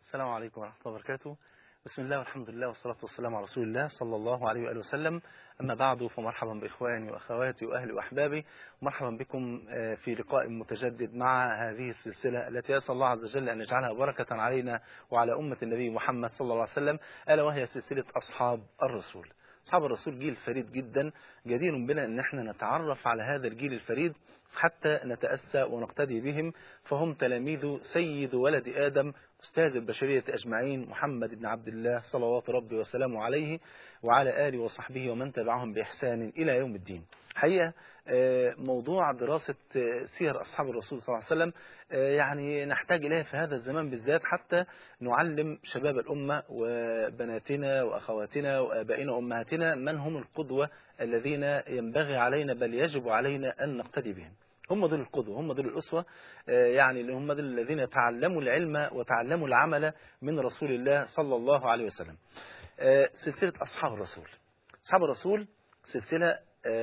السلام عليكم ورحمة الله وبركاته بسم الله والحمد لله والصلاة والسلام على رسول الله صلى الله عليه وآله وسلم أما بعد فمرحبا بإخواني وأخواتي وأهلي وأحبابي ومرحبا بكم في لقاء متجدد مع هذه السلسلة التي أسأل الله عز وجل أن يجعلها بركة علينا وعلى أمة النبي محمد صلى الله عليه وسلم ألا وهي سلسلة أصحاب الرسول أصحاب الرسول جيل فريد جدا جدير بنا أن احنا نتعرف على هذا الجيل الفريد حتى نتأسى ونقتدي بهم فهم تلاميذ سيد ولد آدم أستاذ البشرية أجمعين محمد بن عبد الله صلوات ربي وسلامه عليه وعلى آله وصحبه ومن تبعهم بإحسان إلى يوم الدين حقيقة موضوع دراسة سير أصحاب الرسول صلى الله عليه وسلم يعني نحتاج إليها في هذا الزمان بالذات حتى نعلم شباب الأمة وبناتنا وأخواتنا وآبائنا وأمهاتنا من هم القدوة الذين ينبغي علينا بل يجب علينا أن نقتدي بهم هم دول القدوة هم دول الأسوة يعني اللي هم دول الذين تعلموا العلم وتعلموا العمل من رسول الله صلى الله عليه وسلم سلسلة أصحاب الرسول أصحاب الرسول سلسلة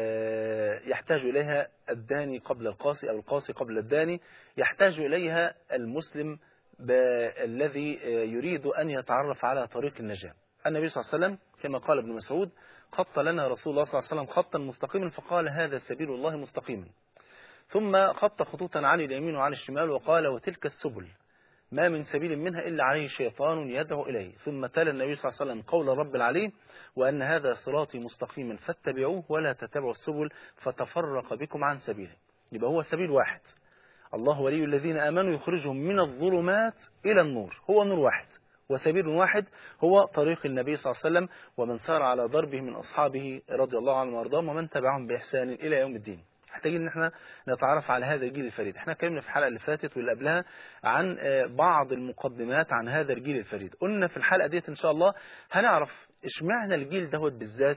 يحتاج إليها الداني قبل القاسي أو القاسي قبل الداني يحتاج إليها المسلم الذي يريد أن يتعرف على طريق النجاة النبي صلى الله عليه وسلم كما قال ابن مسعود خط لنا رسول الله صلى الله عليه وسلم خطا مستقيما فقال هذا سبيل الله مستقيما ثم خط خطوطا عن اليمين وعن الشمال وقال وتلك السبل ما من سبيل منها إلا عليه شيطان يدعو إليه ثم تلا النبي صلى الله عليه وسلم قول الرب العلي وأن هذا صراطي مستقيما فاتبعوه ولا تتبعوا السبل فتفرق بكم عن سبيله يبقى هو سبيل واحد الله ولي الذين آمنوا يخرجهم من الظلمات إلى النور هو نور واحد وسبيل واحد هو طريق النبي صلى الله عليه وسلم ومن سار على ضربه من أصحابه رضي الله عنهم وارضاهم ومن تبعهم بإحسان إلى يوم الدين محتاجين ان احنا نتعرف على هذا الجيل الفريد احنا اتكلمنا في الحلقه اللي فاتت واللي قبلها عن بعض المقدمات عن هذا الجيل الفريد قلنا في الحلقه ديت ان شاء الله هنعرف اشمعنى الجيل دوت بالذات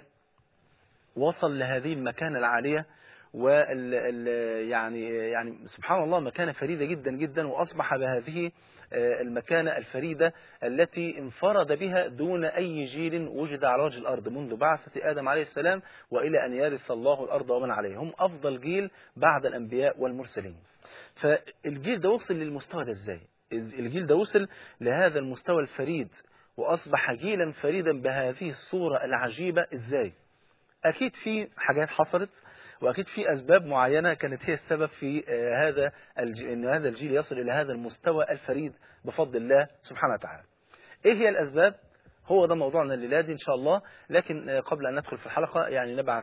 وصل لهذه المكانه العاليه وال يعني يعني سبحان الله مكانه فريده جدا جدا واصبح بهذه المكانة الفريدة التي انفرد بها دون أي جيل وجد على وجه الأرض منذ بعثة آدم عليه السلام وإلى أن يرث الله الأرض ومن عليه هم أفضل جيل بعد الأنبياء والمرسلين فالجيل ده وصل للمستوى ده إزاي الجيل ده وصل لهذا المستوى الفريد وأصبح جيلا فريدا بهذه الصورة العجيبة إزاي أكيد في حاجات حصلت واكيد في اسباب معينه كانت هي السبب في هذا ان هذا الجيل يصل الى هذا المستوى الفريد بفضل الله سبحانه وتعالى. ايه هي الاسباب؟ هو ده موضوعنا الليله دي ان شاء الله لكن قبل ان ندخل في الحلقه يعني نبعث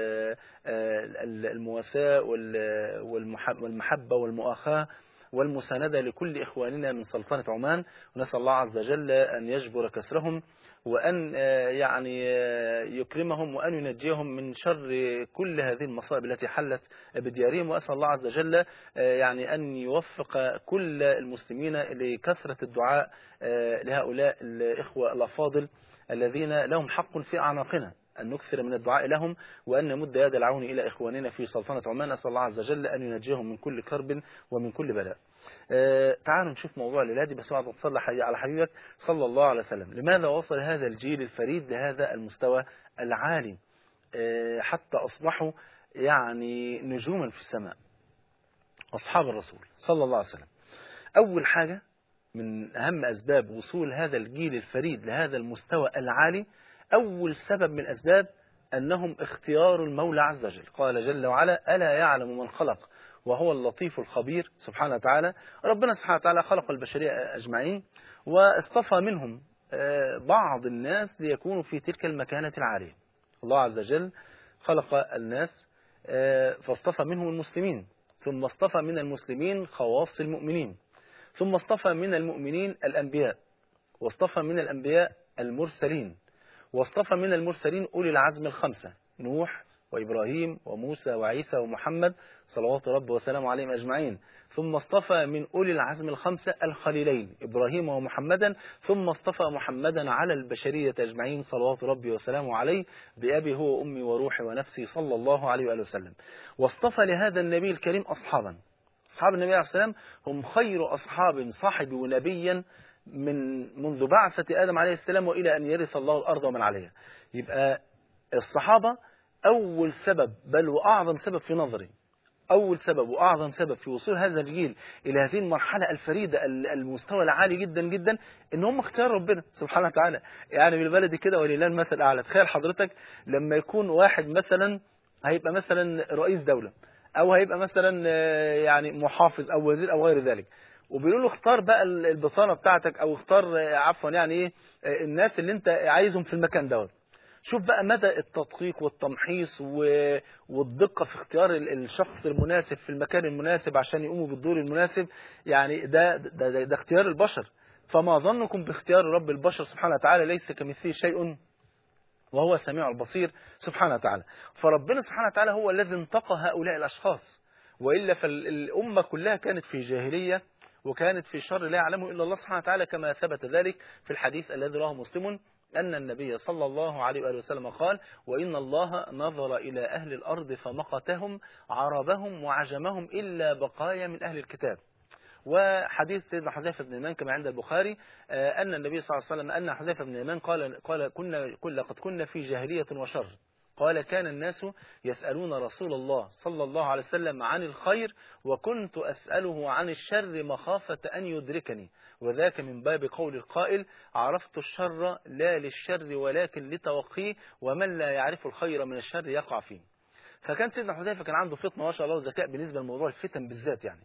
المواساه والمحبه والمؤاخاه والمساندة لكل إخواننا من سلطنة عمان ونسأل الله عز وجل أن يجبر كسرهم وأن يعني يكرمهم وأن ينجيهم من شر كل هذه المصائب التي حلت بديارهم وأسأل الله عز وجل يعني أن يوفق كل المسلمين لكثرة الدعاء لهؤلاء الإخوة الأفاضل الذين لهم حق في أعناقنا أن نكثر من الدعاء لهم وأن نمد يد العون إلى إخواننا في سلطنة عمان أسأل الله عز وجل أن ينجيهم من كل كرب ومن كل بلاء أه تعالوا نشوف موضوع الليلة دي بس بعد ما تصلي على حبيبك صلى الله عليه وسلم لماذا وصل هذا الجيل الفريد لهذا المستوى العالي أه حتى أصبحوا يعني نجوما في السماء أصحاب الرسول صلى الله عليه وسلم أول حاجة من أهم أسباب وصول هذا الجيل الفريد لهذا المستوى العالي أول سبب من الأسباب أنهم اختيار المولى عز وجل قال جل وعلا ألا يعلم من خلق وهو اللطيف الخبير سبحانه وتعالى ربنا سبحانه وتعالى خلق البشرية أجمعين واصطفى منهم بعض الناس ليكونوا في تلك المكانة العالية الله عز وجل خلق الناس فاصطفى منهم المسلمين ثم اصطفى من المسلمين خواص المؤمنين ثم اصطفى من المؤمنين الأنبياء واصطفى من الأنبياء المرسلين واصطفى من المرسلين أولي العزم الخمسة نوح وإبراهيم وموسى وعيسى ومحمد صلوات رب وسلامه عليهم أجمعين ثم اصطفى من أولي العزم الخمسة الخليلين إبراهيم ومحمدا ثم اصطفى محمدا على البشرية أجمعين صلوات ربي وسلامه عليه بأبي هو وأمي وروحي ونفسي صلى الله عليه وآله وسلم واصطفى لهذا النبي الكريم أصحابا أصحاب النبي عليه السلام هم خير أصحاب صاحبوا نبيا من منذ بعثة آدم عليه السلام وإلى أن يرث الله الأرض ومن عليها يبقى الصحابة أول سبب بل وأعظم سبب في نظري أول سبب وأعظم سبب في وصول هذا الجيل إلى هذه المرحلة الفريدة المستوى العالي جدا جدا إن هم اختيار ربنا سبحانه وتعالى يعني بالبلدي كده ولله المثل الأعلى تخيل حضرتك لما يكون واحد مثلا هيبقى مثلا رئيس دولة أو هيبقى مثلا يعني محافظ أو وزير أو غير ذلك وبيقولوا له اختار بقى البطانة بتاعتك أو اختار عفوا يعني إيه الناس اللي أنت عايزهم في المكان دوت شوف بقى مدى التدقيق والتمحيص والدقة في اختيار الشخص المناسب في المكان المناسب عشان يقوموا بالدور المناسب يعني ده, ده, ده, ده اختيار البشر فما ظنكم باختيار رب البشر سبحانه وتعالى ليس كمثله شيء وهو السميع البصير سبحانه وتعالى فربنا سبحانه وتعالى هو الذي انتقى هؤلاء الأشخاص وإلا فالأمة كلها كانت في جاهلية وكانت في شر لا يعلمه إلا الله سبحانه وتعالى كما ثبت ذلك في الحديث الذي رواه مسلم أن النبي صلى الله عليه وآله وسلم قال وإن الله نظر إلى أهل الأرض فمقتهم عربهم وعجمهم إلا بقايا من أهل الكتاب وحديث سيدنا حذيفة بن اليمان كما عند البخاري أن النبي صلى الله عليه وسلم أن حذيفة بن اليمان قال قال كنا كل لقد كنا في جاهلية وشر قال كان الناس يسألون رسول الله صلى الله عليه وسلم عن الخير وكنت أسأله عن الشر مخافة أن يدركني وذاك من باب قول القائل عرفت الشر لا للشر ولكن لتوقيه ومن لا يعرف الخير من الشر يقع فيه فكان سيدنا حذيفة كان عنده فطنة ما شاء الله وذكاء بالنسبة لموضوع الفتن بالذات يعني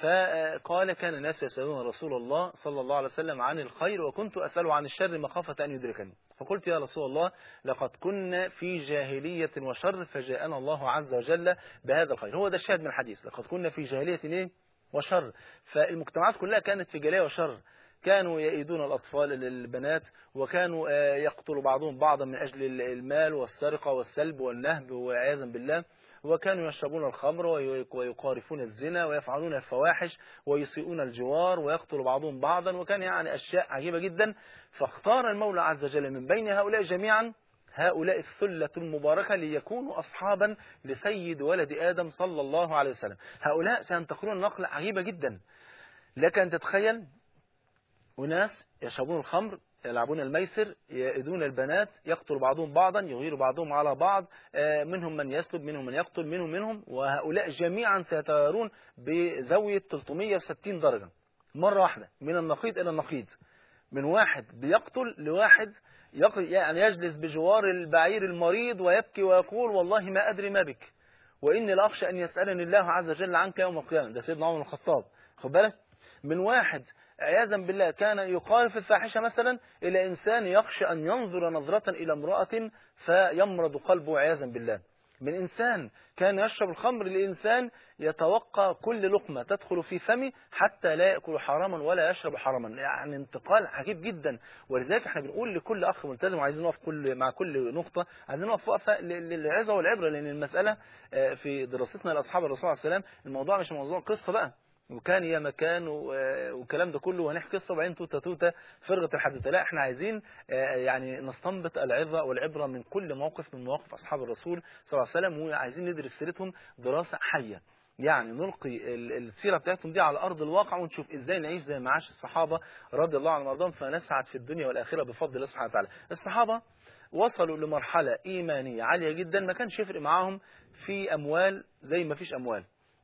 فقال كان الناس يسألون رسول الله صلى الله عليه وسلم عن الخير وكنت أسأله عن الشر مخافة أن يدركني فقلت يا رسول الله لقد كنا في جاهلية وشر فجاءنا الله عز وجل بهذا الخير هو ده الشاهد من الحديث لقد كنا في جاهلية إيه؟ وشر فالمجتمعات كلها كانت في جاهلية وشر كانوا يئدون الأطفال البنات وكانوا يقتلوا بعضهم بعضا من أجل المال والسرقة والسلب والنهب وعياذا بالله وكانوا يشربون الخمر ويقارفون الزنا ويفعلون الفواحش ويسيئون الجوار ويقتل بعضهم بعضا وكان يعني أشياء عجيبة جدا فاختار المولى عز وجل من بين هؤلاء جميعا هؤلاء الثلة المباركة ليكونوا أصحابا لسيد ولد آدم صلى الله عليه وسلم هؤلاء سينتقلون نقلة عجيبة جدا لك أن تتخيل أناس يشربون الخمر يلعبون الميسر يأذون البنات يقتل بعضهم بعضا يغير بعضهم على بعض منهم من يسلب منهم من يقتل منهم منهم وهؤلاء جميعا سيتغيرون بزاوية 360 درجة مرة واحدة من النقيض إلى النقيض من واحد بيقتل لواحد يعني يجلس بجوار البعير المريض ويبكي ويقول والله ما أدري ما بك وإني لأخشى أن يسألني الله عز وجل عنك يوم القيامة ده سيدنا عمر بن الخطاب خد بالك من واحد عياذا بالله كان يقال في الفاحشة مثلا إلى إنسان يخشى أن ينظر نظرة إلى امرأة فيمرض قلبه عياذا بالله من إنسان كان يشرب الخمر لإنسان يتوقع كل لقمة تدخل في فمه حتى لا يأكل حراما ولا يشرب حراما يعني انتقال عجيب جدا ولذلك احنا بنقول لكل أخ ملتزم وعايزين نقف كل مع كل نقطة عايزين نقف وقفة للعظة والعبرة لأن المسألة في دراستنا لأصحاب الرسول عليه السلام الموضوع مش موضوع قصة بقى وكان يا مكان والكلام ده كله وهنحكي قصه وبعدين توته توته فرغه الحديثه لا احنا عايزين يعني نستنبط العظه والعبره من كل موقف من مواقف اصحاب الرسول صلى الله عليه وسلم وعايزين ندرس سيرتهم دراسه حيه يعني نلقي السيره بتاعتهم دي على ارض الواقع ونشوف ازاي نعيش زي ما عاش الصحابه رضي الله عنهم وارضاهم فنسعد في الدنيا والاخره بفضل الله سبحانه وتعالى الصحابه وصلوا لمرحله ايمانيه عاليه جدا ما كانش يفرق معاهم في اموال زي ما فيش اموال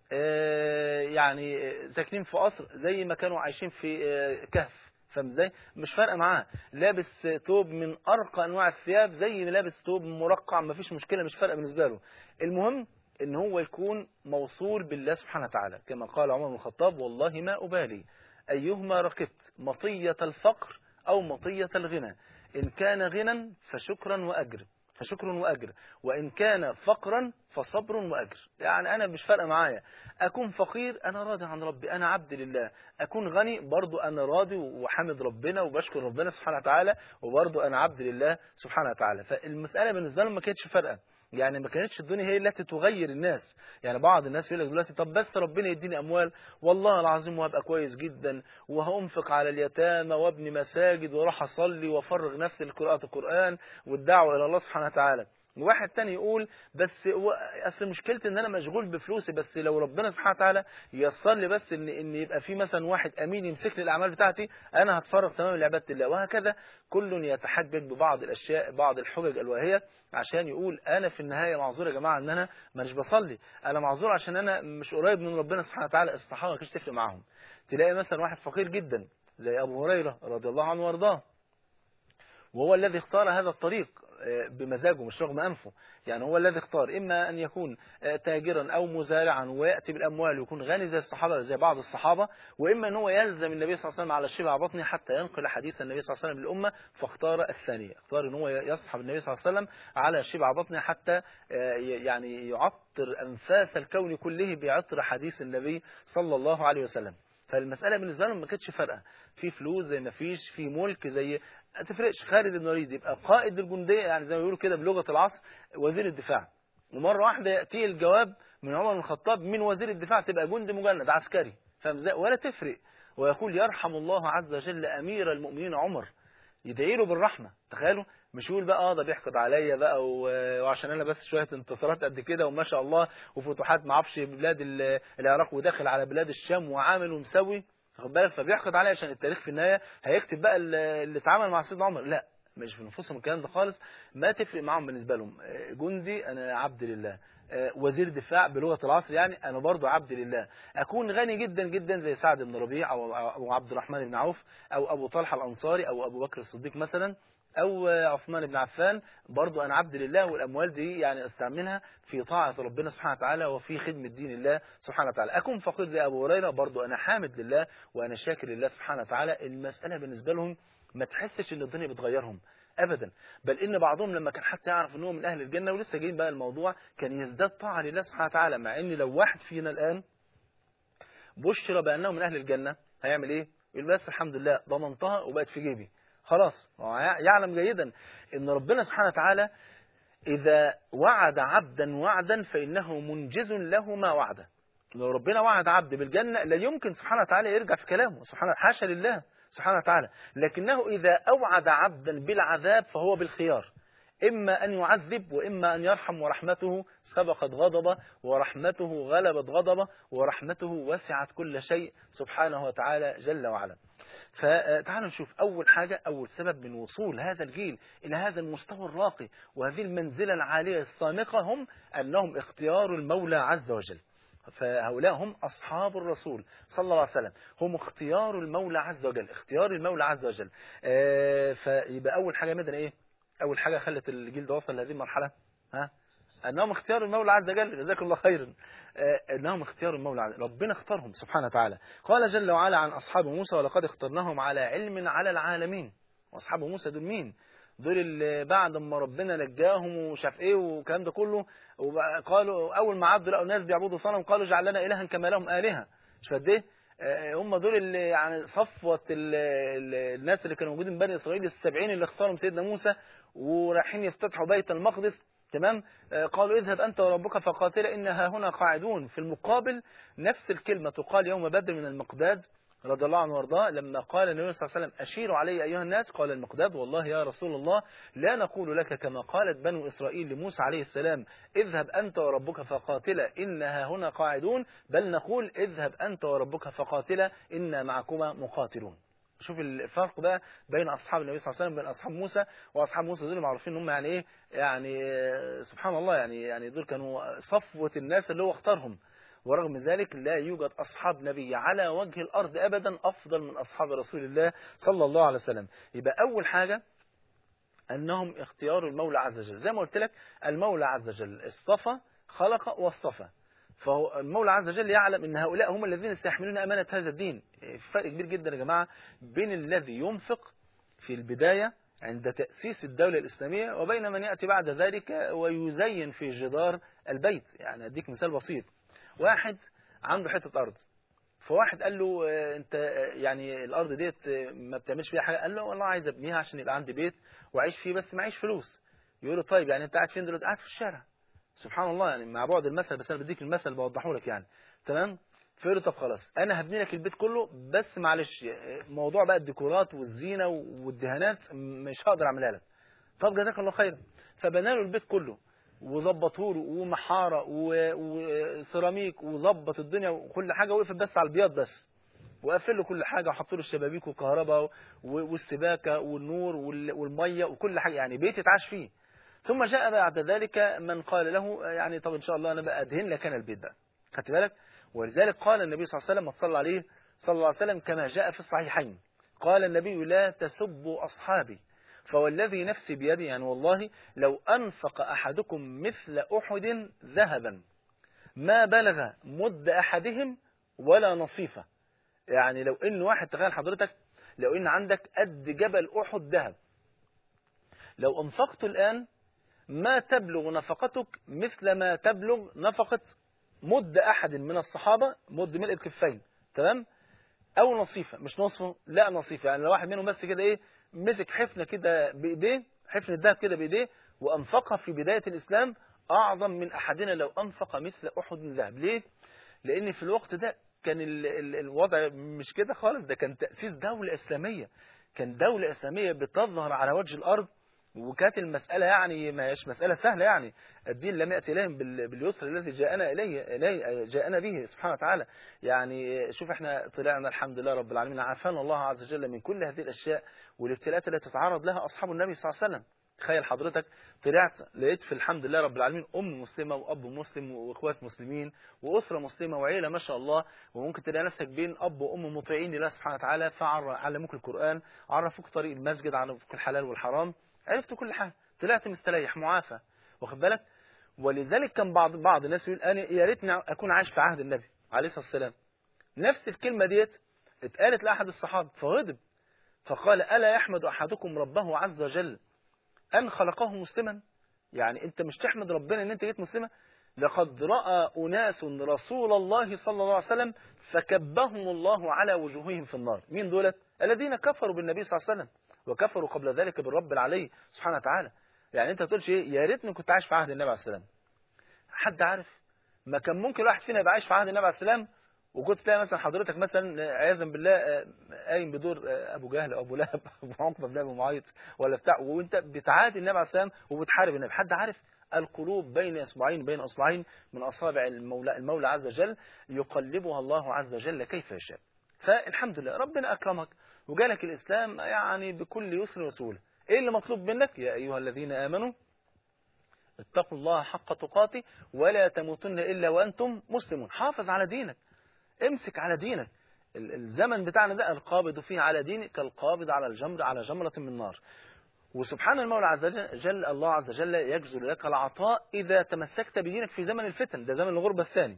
يعني ساكنين في قصر زي ما كانوا عايشين في كهف فاهم ازاي مش فارقه معاه لابس توب من ارقى انواع الثياب زي ما لابس توب مرقع ما فيش مشكله مش فارقه بالنسبه له المهم ان هو يكون موصول بالله سبحانه وتعالى كما قال عمر بن الخطاب والله ما ابالي ايهما ركبت مطيه الفقر او مطيه الغنى ان كان غنى فشكرا واجر فشكر وأجر وإن كان فقرا فصبر وأجر يعني أنا مش فارقة معايا أكون فقير أنا راضي عن ربي أنا عبد لله أكون غني برضو أنا راضي وحمد ربنا وبشكر ربنا سبحانه وتعالى وبرضو أنا عبد لله سبحانه وتعالى فالمسألة بالنسبة لهم ما كانتش فارقة يعني ما كانتش الدنيا هي التي تغير الناس يعني بعض الناس يقول لك دلوقتي طب بس ربنا يديني اموال والله العظيم وهبقى كويس جدا وهانفق على اليتامى وابني مساجد واروح اصلي وافرغ نفسي لقراءه القران والدعوه الى الله سبحانه وتعالى وواحد تاني يقول بس هو اصل مشكلتي ان انا مشغول بفلوسي بس لو ربنا سبحانه وتعالى ييسر لي بس ان ان يبقى في مثلا واحد امين يمسك لي الاعمال بتاعتي انا هتفرغ تماما لعباده الله وهكذا كل يتحجج ببعض الاشياء بعض الحجج الواهيه عشان يقول انا في النهايه معذور يا جماعه ان انا مش بصلي انا معذور عشان انا مش قريب من ربنا سبحانه وتعالى الصحابه ما كانش تفرق معاهم تلاقي مثلا واحد فقير جدا زي ابو هريره رضي الله عنه وارضاه وهو الذي اختار هذا الطريق بمزاجه مش رغم أنفه يعني هو الذي اختار إما أن يكون تاجرا أو مزارعا ويأتي بالأموال ويكون غني زي الصحابة زي بعض الصحابة وإما أن هو يلزم النبي صلى الله عليه وسلم على شبع بطنه حتى ينقل حديث النبي صلى الله عليه وسلم للأمة فاختار الثانية اختار أن هو يصحب النبي صلى الله عليه وسلم على شبع بطنه حتى يعني يعطر أنفاس الكون كله بعطر حديث النبي صلى الله عليه وسلم فالمسألة بالنسبة لهم ما كانتش فارقة في فلوس زي ما فيش في ملك زي ما تفرقش خالد بن الوليد يبقى قائد الجندية يعني زي ما بيقولوا كده بلغة العصر وزير الدفاع ومرة واحدة يأتيه الجواب من عمر بن الخطاب من وزير الدفاع تبقى جندي مجند عسكري فاهم ازاي ولا تفرق ويقول يرحم الله عز وجل أمير المؤمنين عمر يدعي له بالرحمة تخيلوا مش يقول بقى اه ده بيحقد عليا بقى وعشان انا بس شويه انتصارات قد كده وما شاء الله وفتوحات ما اعرفش بلاد العراق وداخل على بلاد الشام وعامل ومسوي واخد بالك فبيحقد عليا عشان التاريخ في النهايه هيكتب بقى اللي اتعامل مع سيدنا عمر لا مش في نفوسهم الكلام ده خالص ما تفرق معاهم بالنسبه لهم جندي انا عبد لله وزير دفاع بلغه العصر يعني انا برضه عبد لله اكون غني جدا جدا زي سعد بن ربيع او او عبد الرحمن بن عوف او ابو طلحه الانصاري او ابو بكر الصديق مثلا أو عثمان بن عفان برضو أنا عبد لله والأموال دي يعني أستعملها في طاعة ربنا سبحانه وتعالى وفي خدمة دين الله سبحانه وتعالى أكون فقير زي أبو هريرة برضو أنا حامد لله وأنا شاكر لله سبحانه وتعالى المسألة بالنسبة لهم ما تحسش إن الدنيا بتغيرهم أبدا بل إن بعضهم لما كان حتى يعرف أنه من أهل الجنة ولسه جايين بقى الموضوع كان يزداد طاعة لله سبحانه وتعالى مع إن لو واحد فينا الآن بشر بأنه من أهل الجنة هيعمل إيه؟ يقول بس الحمد لله ضمنتها وبقت في جيبي خلاص يعلم جيدا ان ربنا سبحانه وتعالى اذا وعد عبدا وعدا فانه منجز له ما وعده لو ربنا وعد عبد بالجنة لا يمكن سبحانه وتعالى يرجع في كلامه سبحانه حاشا لله سبحانه وتعالى لكنه إذا أوعد عبدا بالعذاب فهو بالخيار إما أن يعذب وإما أن يرحم ورحمته سبقت غضبه ورحمته غلبت غضبه ورحمته وسعت كل شيء سبحانه وتعالى جل وعلا فتعالوا نشوف أول حاجة أول سبب من وصول هذا الجيل إلى هذا المستوى الراقي وهذه المنزلة العالية الصامقة هم أنهم اختيار المولى عز وجل فهؤلاء هم أصحاب الرسول صلى الله عليه وسلم هم اختيار المولى عز وجل اختيار المولى عز وجل آه فيبقى أول حاجة مدن إيه أول حاجة خلت الجيل ده وصل لهذه المرحلة ها أنهم اختيار المولى عز وجل جزاك الله خيرا أنهم اختيار المولى عز وجل ربنا اختارهم سبحانه وتعالى قال جل وعلا عن أصحاب موسى ولقد اخترناهم على علم على العالمين وأصحاب موسى دول مين دول اللي بعد ما ربنا نجاهم وشاف ايه والكلام ده كله وقالوا اول ما عبدوا لقوا ناس بيعبدوا صنم قالوا اجعل لنا الها كما لهم الهه مش قد ايه هم دول اللي يعني صفوه الناس اللي كانوا موجودين من بني اسرائيل السبعين اللي اختارهم سيدنا موسى ورايحين يفتتحوا بيت المقدس تمام قالوا اذهب أنت وربك فقاتل إنها هنا قاعدون في المقابل نفس الكلمة تقال يوم بدر من المقداد رضي الله عنه وارضاه لما قال النبي صلى الله عليه وسلم أشيروا علي أيها الناس قال المقداد والله يا رسول الله لا نقول لك كما قالت بنو إسرائيل لموسى عليه السلام اذهب أنت وربك فقاتلا إنها هنا قاعدون بل نقول اذهب أنت وربك فقاتلا إنا معكما مقاتلون شوف الفرق بقى بين اصحاب النبي صلى الله عليه وسلم بين اصحاب موسى واصحاب موسى دول معروفين ان هم يعني ايه يعني سبحان الله يعني يعني دول كانوا صفوه الناس اللي هو اختارهم ورغم ذلك لا يوجد أصحاب نبي على وجه الأرض أبدا أفضل من أصحاب رسول الله صلى الله عليه وسلم يبقى أول حاجة أنهم اختيار المولى عز وجل زي ما قلت لك المولى عز وجل اصطفى خلق واصطفى فهو المولى عز وجل يعلم ان هؤلاء هم الذين سيحملون امانه هذا الدين فرق كبير جدا يا جماعه بين الذي ينفق في البدايه عند تاسيس الدوله الاسلاميه وبين من ياتي بعد ذلك ويزين في جدار البيت يعني اديك مثال بسيط واحد عنده حته ارض فواحد قال له انت يعني الارض ديت ما بتعملش فيها حاجه قال له والله عايز ابنيها عشان يبقى عندي بيت واعيش فيه بس معيش فلوس يقول له طيب يعني انت قاعد فين دلوقتي قاعد في الشارع سبحان الله يعني مع بعد المثل بس انا بديك المثل بوضحه لك يعني تمام فقال له طب خلاص انا هبني لك البيت كله بس معلش موضوع بقى الديكورات والزينه والدهانات مش هقدر اعملها لك طب جزاك الله خير فبنى له البيت كله وظبطوا له ومحاره و- وسيراميك وظبط الدنيا وكل حاجه وقفت بس على البياض بس وقفل له كل حاجه وحطوا له الشبابيك والكهرباء و- والسباكه والنور وال- والميه وكل حاجه يعني بيت يتعاش فيه ثم جاء بعد ذلك من قال له يعني طب ان شاء الله انا بقى ادهن لك انا البيت ده خدت بالك ولذلك قال النبي صلى الله عليه وسلم ما تصلى عليه صلى الله عليه وسلم كما جاء في الصحيحين قال النبي لا تسبوا اصحابي فوالذي نفسي بيدي يعني والله لو انفق احدكم مثل احد ذهبا ما بلغ مد احدهم ولا نصيفه يعني لو ان واحد تخيل حضرتك لو ان عندك قد جبل احد ذهب لو انفقت الان ما تبلغ نفقتك مثل ما تبلغ نفقة مد أحد من الصحابة مد ملء الكفين تمام أو نصيفة مش نصفه لا نصيفة يعني لو واحد منهم بس كده إيه مسك حفنة كده بإيديه حفنة الذهب كده بإيديه وأنفقها في بداية الإسلام أعظم من أحدنا لو أنفق مثل أحد من ذهب ليه؟ لأن في الوقت ده كان ال ال الوضع مش كده خالص ده كان تأسيس دولة إسلامية كان دولة إسلامية بتظهر على وجه الأرض وكانت المسألة يعني ما هيش مسألة سهلة يعني الدين لم يأتي إليهم بال- باليسر الذي جاءنا إليه إليه جاءنا به سبحانه وتعالى يعني شوف احنا طلعنا الحمد لله رب العالمين عافانا الله عز وجل من كل هذه الأشياء والابتلاءات التي تتعرض لها أصحاب النبي صلى الله عليه وسلم تخيل حضرتك طلعت لقيت في الحمد لله رب العالمين أم مسلمة وأب مسلم وإخوات مسلمين وأسرة مسلمة وعيلة ما شاء الله وممكن تلاقي نفسك بين أب وأم مطيعين لله سبحانه وتعالى فعلموك القرآن عرفوك طريق المسجد عرفوك الحلال والحرام عرفت كل حاجة طلعت مستريح معافى واخد بالك ولذلك كان بعض بعض الناس يقول انا يا ريتني اكون عايش في عهد النبي عليه الصلاه والسلام نفس الكلمه ديت اتقالت لاحد الصحابه فغضب فقال الا يحمد احدكم ربه عز وجل ان خلقه مسلما يعني انت مش تحمد ربنا ان انت جيت مسلمه لقد راى اناس رسول الله صلى الله عليه وسلم فكبهم الله على وجوههم في النار مين دولت الذين كفروا بالنبي صلى الله عليه وسلم وكفروا قبل ذلك بالرب العلي سبحانه وتعالى يعني انت تقولش ايه يا ريتني كنت عايش في عهد النبي عليه السلام حد عارف ما كان ممكن واحد فينا يبقى عايش في عهد النبي عليه السلام وكنت تلاقي مثلا حضرتك مثلا آه، عياذا بالله آه، قايم بدور آه، ابو جهل او ابو لهب ابو عقبه بن ابي معيط ولا بتاع وانت بتعادي النبي عليه السلام وبتحارب النبي حد عارف القلوب بين اصبعين بين اصبعين من اصابع المولى المولى عز وجل يقلبها الله عز وجل كيف يشاء فالحمد لله ربنا اكرمك وجالك الاسلام يعني بكل يسر وسهوله ايه اللي مطلوب منك يا ايها الذين امنوا اتقوا الله حق تقاته ولا تموتن الا وانتم مسلمون حافظ على دينك امسك على دينك ال- الزمن بتاعنا ده القابض فيه على دينك كالقابض على الجمر على جمرة من نار وسبحان المولى عز وجل جل الله عز وجل يجزل لك العطاء إذا تمسكت بدينك في زمن الفتن ده زمن الغربة الثاني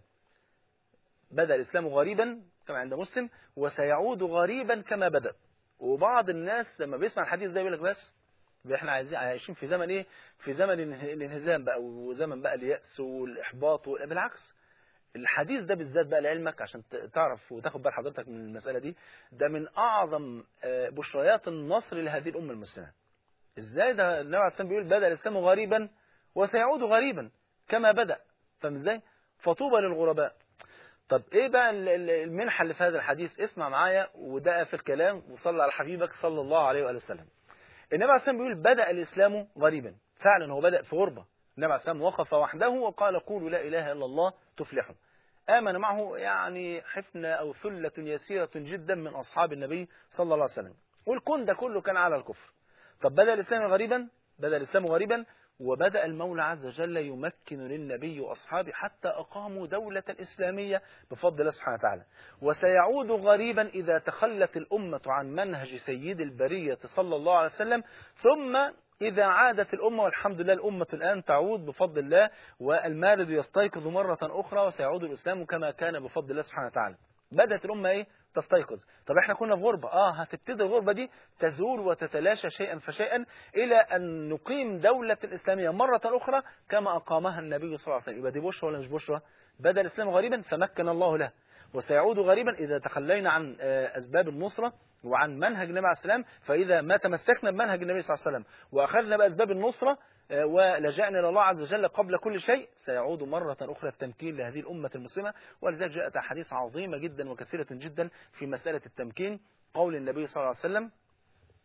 بدأ الإسلام غريبا كما عند مسلم وسيعود غريبا كما بدأ وبعض الناس لما بيسمع الحديث ده يقول لك بس احنا عايزين عايشين في زمن ايه في زمن الانه- الانهزام بقى وزمن بقى اليأس والإحباط و- بالعكس الحديث ده بالذات بقى لعلمك عشان ت- تعرف وتاخد بال حضرتك من المسألة دي ده من أعظم آه، بشريات النصر لهذه الأمة المسلمة ازاي ده النبي عليه الصلاة والسلام بيقول بدأ الإسلام غريبا وسيعود غريبا كما بدأ فاهم ازاي فطوبى للغرباء طب ايه بقى ال- ال- المنحة اللي في هذا الحديث اسمع معايا وده في الكلام وصلى على حبيبك صلى الله عليه وآله وسلم النبي عليه الصلاة والسلام بيقول بدأ الإسلام غريبا فعلا هو بدأ في غربة النبي عليه الصلاة والسلام وقف وحده وقال قولوا لا إله إلا الله تفلحوا آمن معه يعني حفنة أو ثلة يسيرة جدا من أصحاب النبي صلى الله عليه وسلم والكون ده كله كان على الكفر طب بدأ الإسلام غريبا بدأ الإسلام غريبا وبدأ المولى عز وجل يمكن للنبي وأصحابه حتى أقاموا دولة إسلامية بفضل الله سبحانه وتعالى وسيعود غريبا إذا تخلت الأمة عن منهج سيد البرية صلى الله عليه وسلم ثم إذا عادت الأمة والحمد لله الأمة الآن تعود بفضل الله والمارد يستيقظ مرة أخرى وسيعود الإسلام كما كان بفضل الله سبحانه وتعالى بدأت الأمة إيه؟ تستيقظ طب احنا كنا في غربة اه هتبتدي الغربة دي تزول وتتلاشى شيئا فشيئا إلى أن نقيم دولة الإسلامية مرة أخرى كما أقامها النبي صلى الله عليه وسلم يبقى دي بشرى ولا مش بشرى بدأ الإسلام غريبا فمكن الله له وسيعود غريبا إذا تخلينا عن آه، أسباب النصرة وعن منهج النبي عليه السلام فإذا ما تمسكنا بمنهج النبي صلى الله عليه وسلم وأخذنا بأسباب النصرة آه، ولجأنا إلى الله عز وجل قبل كل شيء سيعود مرة أخرى التمكين لهذه الأمة المسلمة ولذلك جاءت أحاديث عظيمة جدا وكثيرة جدا في مسألة التمكين قول النبي صلى الله عليه وسلم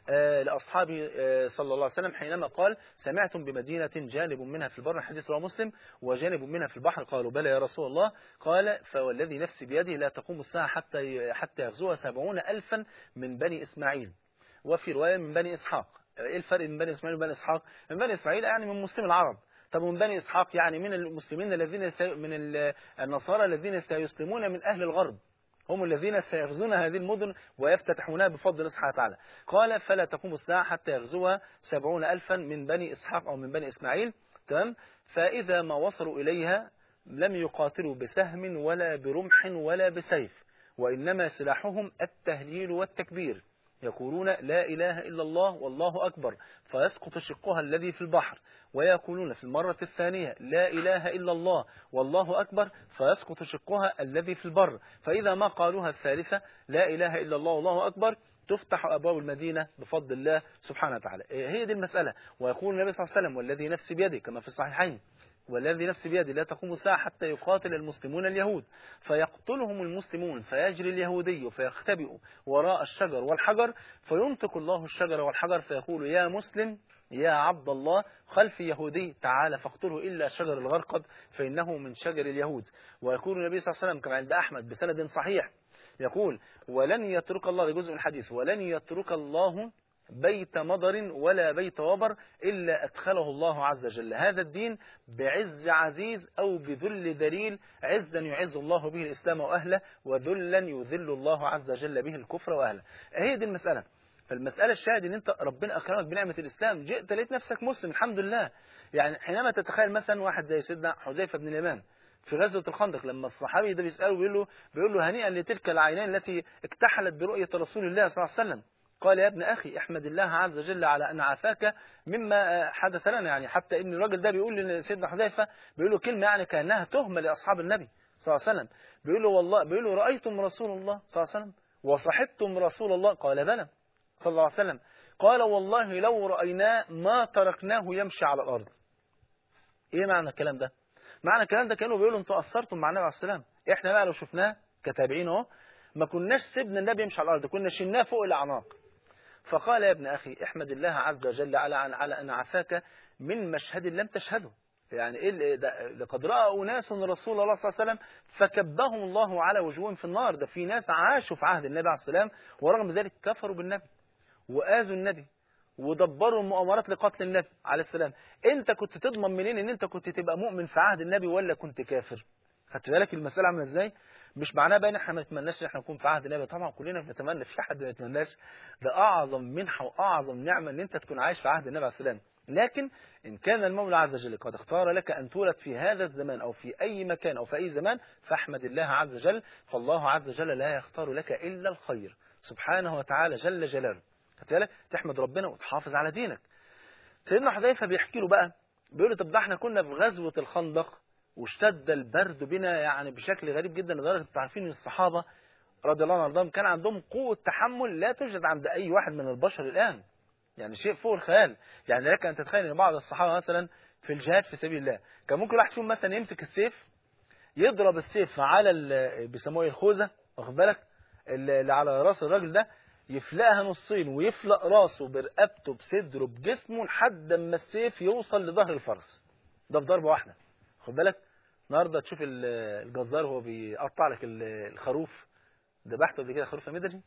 آه، لأصحابه آه، صلى الله عليه وسلم حينما قال سمعتم بمدينة جانب منها في البر حديث رواه مسلم وجانب منها في البحر قالوا بلى يا رسول الله قال فوالذي نفسي بيده لا تقوم الساعة حتى حتى يغزوها سبعون ألفا من بني إسماعيل وفي رواية من بني إسحاق إيه الفرق من بني إسماعيل وبني إسحاق من بني إسماعيل يعني من مسلم العرب طب من بني إسحاق يعني من المسلمين الذين سي... من ال- النصارى الذين سيسلمون من أهل الغرب هم الذين سيغزون هذه المدن ويفتتحونها بفضل الله سبحانه وتعالى قال فلا تقوم الساعة حتى يغزوها سبعون ألفا من بني إسحاق أو من بني إسماعيل تمام فإذا ما وصلوا إليها لم يقاتلوا بسهم ولا برمح ولا بسيف وإنما سلاحهم التهليل والتكبير يقولون لا إله إلا الله والله أكبر فيسقط شقها الذي في البحر ويقولون في المرة الثانية لا إله إلا الله والله أكبر فيسقط شقها الذي في البر فإذا ما قالوها الثالثة لا إله إلا الله والله أكبر تفتح أبواب المدينة بفضل الله سبحانه وتعالى هي دي المسألة ويقول النبي صلى الله عليه وسلم والذي نفسي بيده كما في الصحيحين والذي نفسي بيده لا تقوم الساعة حتى يقاتل المسلمون اليهود فيقتلهم المسلمون فيجري اليهودي فيختبئ وراء الشجر والحجر فينطق الله الشجر والحجر فيقول يا مسلم يا عبد الله خلف يهودي تعال فاقتله إلا شجر الغرقد فإنه من شجر اليهود ويقول النبي صلى الله عليه وسلم كما عند أحمد بسند صحيح يقول ولن يترك الله ده جزء من الحديث ولن يترك الله بيت مضر ولا بيت وبر إلا أدخله الله عز وجل هذا الدين بعز عزيز أو بذل دليل عزا يعز الله به الإسلام وأهله وذلا يذل الله عز وجل به الكفر وأهله هي دي المسألة فالمسألة الشاهد ان انت ربنا اكرمك بنعمة الاسلام جئت لقيت نفسك مسلم الحمد لله يعني حينما تتخيل مثلا واحد زي سيدنا حذيفة بن اليمان في غزوة الخندق لما الصحابي ده بيسأله بيقول له بيقول له هنيئا لتلك العينين التي اكتحلت برؤية رسول الله صلى الله عليه وسلم قال يا ابن أخي احمد الله عز وجل على أن عافاك مما حدث لنا يعني حتى ابن الراجل ده بيقول لسيدنا حذيفة بيقول له كلمة يعني كأنها تهمة لأصحاب النبي صلى الله عليه وسلم بيقول له والله بيقول له رأيتم رسول الله صلى الله عليه وسلم وصحبتم رسول الله قال بلى صلى الله عليه وسلم قال والله لو رأيناه ما تركناه يمشي على الأرض ايه معنى الكلام ده معنى الكلام ده كانوا بيقولوا انتوا قصرتم مع النبي عليه السلام احنا بقى لو شفناه كتابعين اهو ما كناش سيبنا النبي يمشي على الارض كنا شلناه فوق الاعناق فقال يا ابن اخي احمد الله عز وجل على على ان عافاك من مشهد لم تشهده يعني ايه ده لقد راى اناس رسول الله صلى الله عليه وسلم فكبهم الله على وجوههم في النار ده في ناس عاشوا في عهد النبي عليه السلام ورغم ذلك كفروا بالنبي واذوا النبي ودبروا المؤامرات لقتل النبي عليه السلام انت كنت تضمن منين ان انت كنت تبقى مؤمن في عهد النبي ولا كنت كافر خدت بالك المساله عامله ازاي مش معناه بقى ان احنا ما نتمناش ان احنا نكون في عهد النبي طبعا كلنا بنتمنى في حد ما يتمناش ده اعظم منحه واعظم نعمه ان انت تكون عايش في عهد النبي عليه السلام لكن ان كان المولى عز وجل قد اختار لك ان تولد في هذا الزمان او في اي مكان او في اي زمان فاحمد الله عز وجل فالله عز وجل لا يختار لك الا الخير سبحانه وتعالى جل جلاله خدت بالك تحمد ربنا وتحافظ على دينك سيدنا حذيفه بيحكي له بقى بيقول له طب ده احنا كنا في غزوه الخندق واشتد البرد بنا يعني بشكل غريب جدا لدرجه انتوا عارفين ان الصحابه رضي الله عنهم كان عندهم قوه تحمل لا توجد عند اي واحد من البشر الان يعني شيء فوق الخيال يعني لك ان تتخيل ان بعض الصحابه مثلا في الجهاد في سبيل الله كان ممكن واحد فيهم مثلا يمسك السيف يضرب السيف على بيسموه الخوذه واخد بالك اللي على راس الراجل ده يفلقها نصين ويفلق راسه برقبته بصدره بجسمه لحد اما السيف يوصل لظهر الفرس ده في ضربه واحده خد بالك النهارده تشوف الجزار وهو بيقطع لك الخروف ذبحته قبل كده خروف يا مدري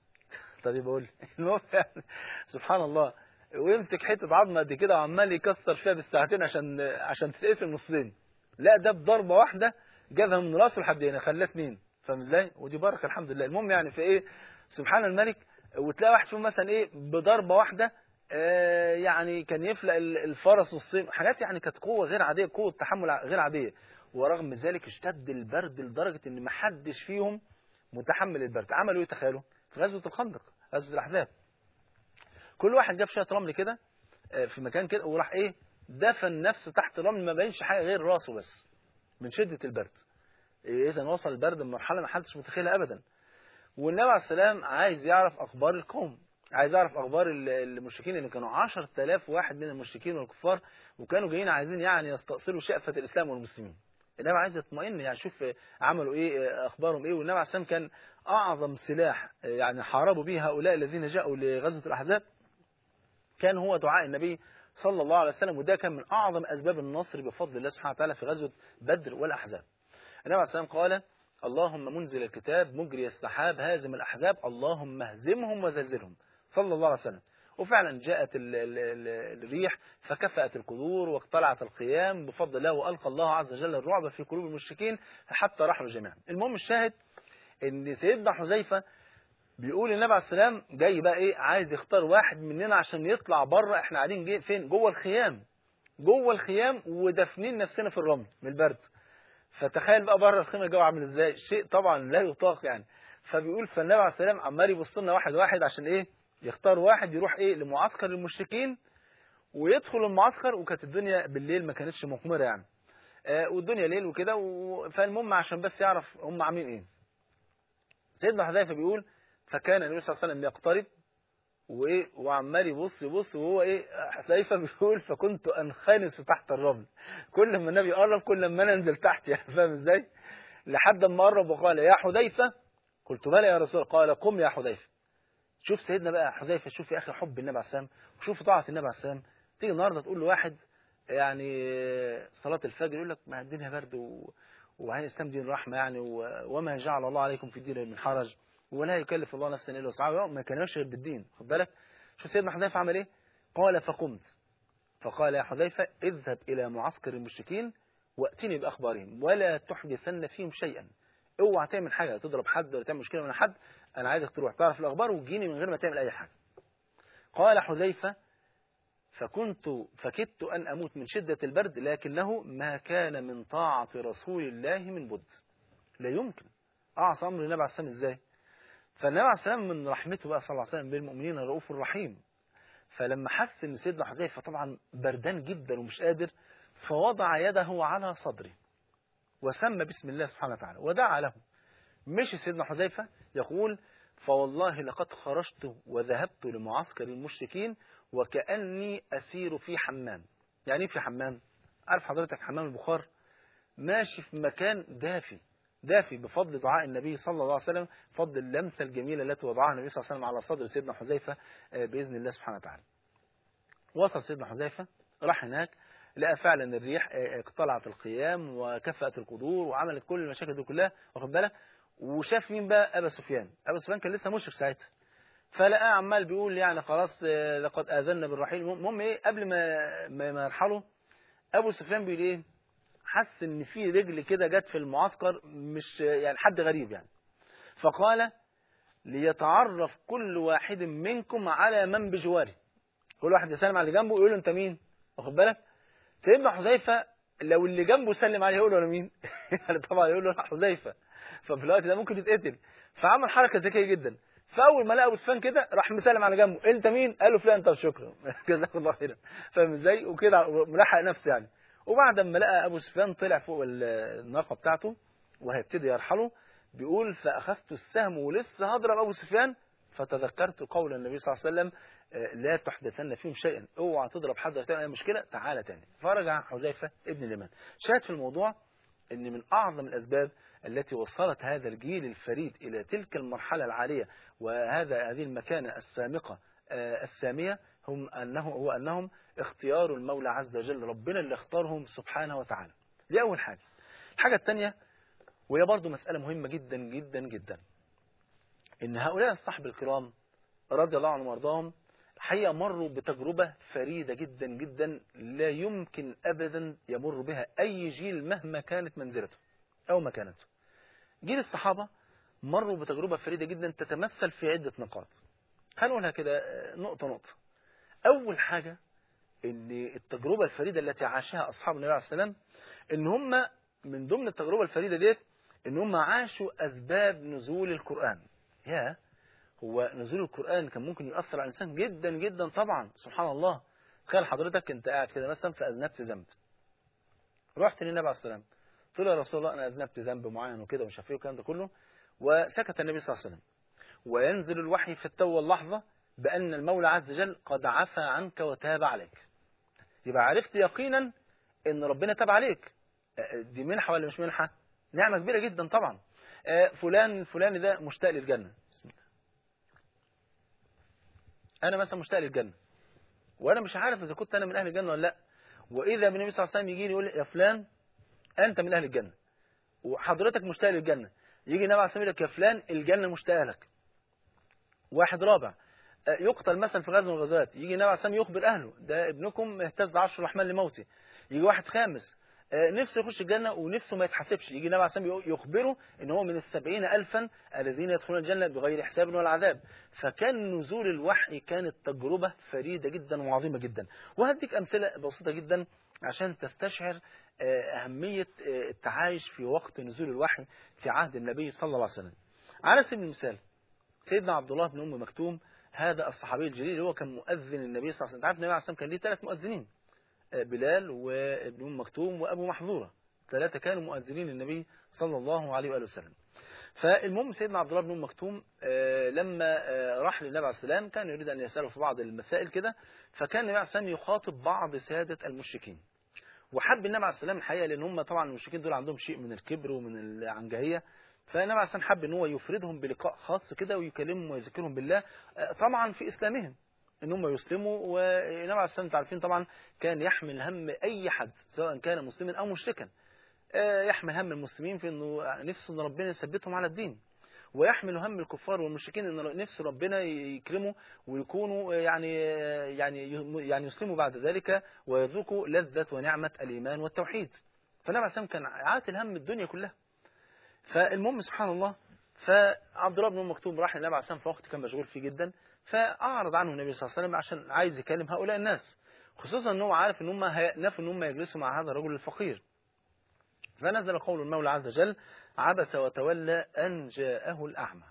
طب يبقى قول المهم يعني سبحان الله ويمسك حته عظمه قد كده وعمال يكسر فيها بالساعتين عشان عشان تتقسم نصين لا ده بضربه واحده جابها من راسه لحد هنا خلاه اثنين فاهم ازاي ودي بركه الحمد لله المهم يعني في ايه سبحان الملك وتلاقي واحد فيهم مثلا ايه بضربه واحده آه يعني كان يفلق الفرس والصيم حاجات يعني كانت قوه غير عاديه قوه تحمل غير عاديه ورغم ذلك اشتد البرد لدرجه ان ما حدش فيهم متحمل البرد عملوا ايه تخيلوا في غزوه الخندق غزوه الاحزاب كل واحد جاب شويه رمل كده آه في مكان كده وراح ايه دفن نفسه تحت رمل ما بينش حاجه غير راسه بس من شده البرد إيه اذا وصل البرد لمرحله ما حدش متخيلها ابدا والنبي عليه السلام عايز يعرف أخبار القوم عايز يعرف أخبار المشركين اللي كانوا 10000 واحد من المشركين والكفار وكانوا جايين عايزين يعني يستأصلوا شأفة الإسلام والمسلمين النبي عايز يطمئن يعني شوف عملوا إيه أخبارهم إيه والنبي عليه السلام كان أعظم سلاح يعني حاربوا به هؤلاء الذين جاءوا لغزوة الأحزاب كان هو دعاء النبي صلى الله عليه وسلم وده كان من أعظم أسباب النصر بفضل الله سبحانه وتعالى في غزوة بدر والأحزاب النبي عليه السلام قال اللهم منزل الكتاب مجري السحاب هازم الأحزاب اللهم اهزمهم وزلزلهم صلى الله عليه وسلم وفعلا جاءت ال ال ال الريح فكفأت القدور واقتلعت القيام بفضل الله وألقى الله عز وجل الرعب في قلوب المشركين حتى رحلوا جميعا المهم الشاهد ان سيدنا حذيفة بيقول النبي عليه السلام جاي بقى ايه عايز يختار واحد مننا عشان يطلع بره احنا قاعدين جي فين جوه الخيام جوه الخيام ودافنين نفسنا في الرمل من البرد فتخيل بقى بره الخيمه الجو عامل ازاي شيء طبعا لا يطاق يعني فبيقول فالنبي عليه السلام عمال يبص لنا واحد واحد عشان ايه يختار واحد يروح ايه لمعسكر المشركين ويدخل المعسكر وكانت الدنيا بالليل ما كانتش مقمره يعني آه والدنيا ليل وكده و... فالمهم عشان بس يعرف هم عاملين ايه سيدنا حذيفه بيقول فكان النبي صلى الله عليه وسلم يقترب وايه وعمال يبص يبص وهو ايه حذيفه بيقول فكنت انخنس تحت الرمل كل ما النبي قرب كل ما انا انزل تحت يعني فاهم ازاي لحد ما قرب وقال يا حذيفه قلت بلى يا رسول قال قم يا حذيفه شوف سيدنا بقى حذيفه شوف يا اخي حب النبي عليه السلام وشوف طاعه النبي عليه السلام تيجي النهارده تقول لواحد يعني صلاه الفجر يقول لك ما الدنيا برد و... وعين الاسلام دين رحمه يعني و... وما جعل الله عليكم في الدين من حرج ولا يكلف الله نفسا الا وسعها ما كان يشغل بالدين خد بالك شوف سيدنا حذيفه عمل ايه قال فقمت فقال يا حذيفه اذهب الى معسكر المشركين واتني باخبارهم ولا تحدثن فيهم شيئا اوعى تعمل حاجه تضرب حد ولا تعمل مشكله من حد انا عايزك تروح تعرف الاخبار وتجيني من غير ما تعمل اي حاجه قال حذيفه فكنت فكدت ان اموت من شده البرد لكنه ما كان من طاعه رسول الله من بد لا يمكن اعصى امر النبي عليه السلام ازاي فالنبي عليه السلام من رحمته بقى صلى الله عليه وسلم بالمؤمنين الرؤوف الرحيم فلما حس ان سيدنا حذيفه طبعا بردان جدا ومش قادر فوضع يده على صدره وسمى بسم الله سبحانه وتعالى ودعا له مشي سيدنا حذيفه يقول فوالله لقد خرجت وذهبت لمعسكر المشركين وكأني أسير في حمام يعني في حمام عارف حضرتك حمام البخار ماشي في مكان دافي دافي بفضل دعاء النبي صلى الله عليه وسلم فضل اللمسة الجميلة التي وضعها النبي صلى الله عليه وسلم على صدر سيدنا حذيفة بإذن الله سبحانه وتعالى وصل سيدنا حذيفة راح هناك لقى فعلا الريح اقتلعت القيام وكفأت القدور وعملت كل المشاكل دي كلها واخد بالك وشاف مين بقى أبا سفيان أبا سفيان كان لسه مشرك ساعتها فلقاه عمال بيقول يعني خلاص لقد آذنا بالرحيل المهم ايه قبل ما ما يرحلوا أبو سفيان بيقول ايه حس ان في رجل كده جت في المعسكر مش يعني حد غريب يعني فقال ليتعرف كل واحد منكم على من بجواره كل واحد يسلم على اللي جنبه ويقول له انت مين واخد بالك سيدنا حذيفه لو اللي جنبه سلم عليه يقول له انا مين يعني طبعا يقول له انا حذيفه ففي الوقت ده ممكن يتقتل فعمل حركه ذكيه جدا فاول ما لقى ابو سفيان كده راح مسلم على جنبه انت مين قال له فلان طب شكرا جزاك الله خيرا فاهم ازاي وكده ملحق نفسه يعني وبعد ما لقى ابو سفيان طلع فوق الناقه بتاعته وهيبتدي يرحله بيقول فاخذت السهم ولسه هضرب ابو سفيان فتذكرت قول النبي صلى الله عليه وسلم لا تحدثن فيهم شيئا اوعى تضرب حد ولا تعمل اي مشكله تعالى تاني فرجع حذيفه ابن اليمان شاهد في الموضوع ان من اعظم الاسباب التي وصلت هذا الجيل الفريد الى تلك المرحله العاليه وهذا هذه المكانه السامقه الساميه هم انه هو انهم اختيار المولى عز وجل ربنا اللي اختارهم سبحانه وتعالى دي اول حاجه الحاجه الثانيه وهي برضو مساله مهمه جدا جدا جدا ان هؤلاء الصحب الكرام رضي الله عنهم وارضاهم الحقيقه مروا بتجربه فريده جدا جدا لا يمكن ابدا يمر بها اي جيل مهما كانت منزلته او مكانته جيل الصحابه مروا بتجربه فريده جدا تتمثل في عده نقاط هنقولها كده نقطه نقطه اول حاجه ان التجربه الفريده التي عاشها اصحاب النبي عليه السلام ان هم من ضمن التجربه الفريده ديت ان هم عاشوا اسباب نزول القران يا هو نزول القران كان ممكن ياثر على الانسان جدا جدا طبعا سبحان الله تخيل حضرتك انت قاعد كده مثلا فاذنبت ذنب رحت للنبي عليه السلام قلت له يا رسول الله انا اذنبت ذنب معين وكده ومش عارف ايه والكلام ده كله وسكت النبي صلى الله عليه وسلم وينزل الوحي في التو اللحظه بان المولى عز وجل قد عفى عنك وتاب عليك يبقى عرفت يقينا ان ربنا تاب عليك دي منحه ولا مش منحه نعمه كبيره جدا طبعا فلان الفلاني ده مشتاق للجنه بسم الله انا مثلا مشتاق للجنه وانا مش عارف اذا كنت انا من اهل الجنه ولا لا واذا النبي صلى الله عليه وسلم يجي لي يقول لي يا فلان انت من اهل الجنه وحضرتك مشتاق للجنه يجي النبي عليه الصلاه والسلام يقول لك يا فلان الجنه مشتاقه لك واحد رابع آه، يقتل مثلا في غزو من الغزوات يجي النبي عليه الصلاه والسلام يخبر اهله ده ابنكم اهتز عرش الرحمن لموته يجي واحد خامس آه، نفسه يخش الجنة ونفسه ما يتحاسبش يجي النبي عليه الصلاة والسلام يخبره ان هو من السبعين ألفا الذين يدخلون الجنة بغير حساب ولا عذاب فكان نزول الوحي كانت تجربة فريدة جدا وعظيمة جدا وهديك أمثلة بسيطة جدا عشان تستشعر آه، أهمية آه، التعايش في وقت نزول الوحي في عهد النبي صلى الله عليه وسلم على سبيل المثال سيدنا عبد الله بن أم مكتوم هذا الصحابي الجليل هو كان مؤذن النبي صلى الله عليه وسلم تعرف النبي عليه الصلاة والسلام كان ليه ثلاث مؤذنين بلال وابن أم مكتوم وأبو محظورة ثلاثة كانوا مؤذنين النبي صلى الله عليه وآله وسلم فالمهم سيدنا عبد الله بن أم مكتوم آه، لما آه، راح للنبي عليه السلام كان يريد أن يسأله في بعض المسائل كده فكان النبي عليه السلام يخاطب بعض سادة المشركين وحب النبي عليه السلام الحقيقة لأن هم طبعا المشركين دول عندهم شيء من الكبر ومن العنجهية فالنبي عليه السلام حب ان هو يفردهم بلقاء خاص كده ويكلمهم ويذكرهم بالله آه، طبعا في إسلامهم ان هم يسلموا والنبي عليه السلام عارفين طبعا كان يحمل هم اي حد سواء كان مسلما او مشركا آه، يحمل هم المسلمين في انه نفسه ان ربنا يثبتهم على الدين ويحمل هم الكفار والمشركين ان نفس ربنا يكرمه ويكونوا يعني يعني يعني يسلموا بعد ذلك ويذوقوا لذة ونعمة الإيمان والتوحيد فالنبي عليه السلام كان عاتل هم الدنيا كلها فالمهم سبحان الله فعبد الله بن ام مكتوم راح للنبي عليه السلام في وقت كان مشغول فيه جدا فأعرض عنه النبي صلى الله عليه وسلم عشان عايز يكلم هؤلاء الناس خصوصا ان هو عارف ان هم هيأنفوا ان هم يجلسوا مع هذا الرجل الفقير فنزل قول المولى عز وجل عبس وتولى أن جاءه الأعمى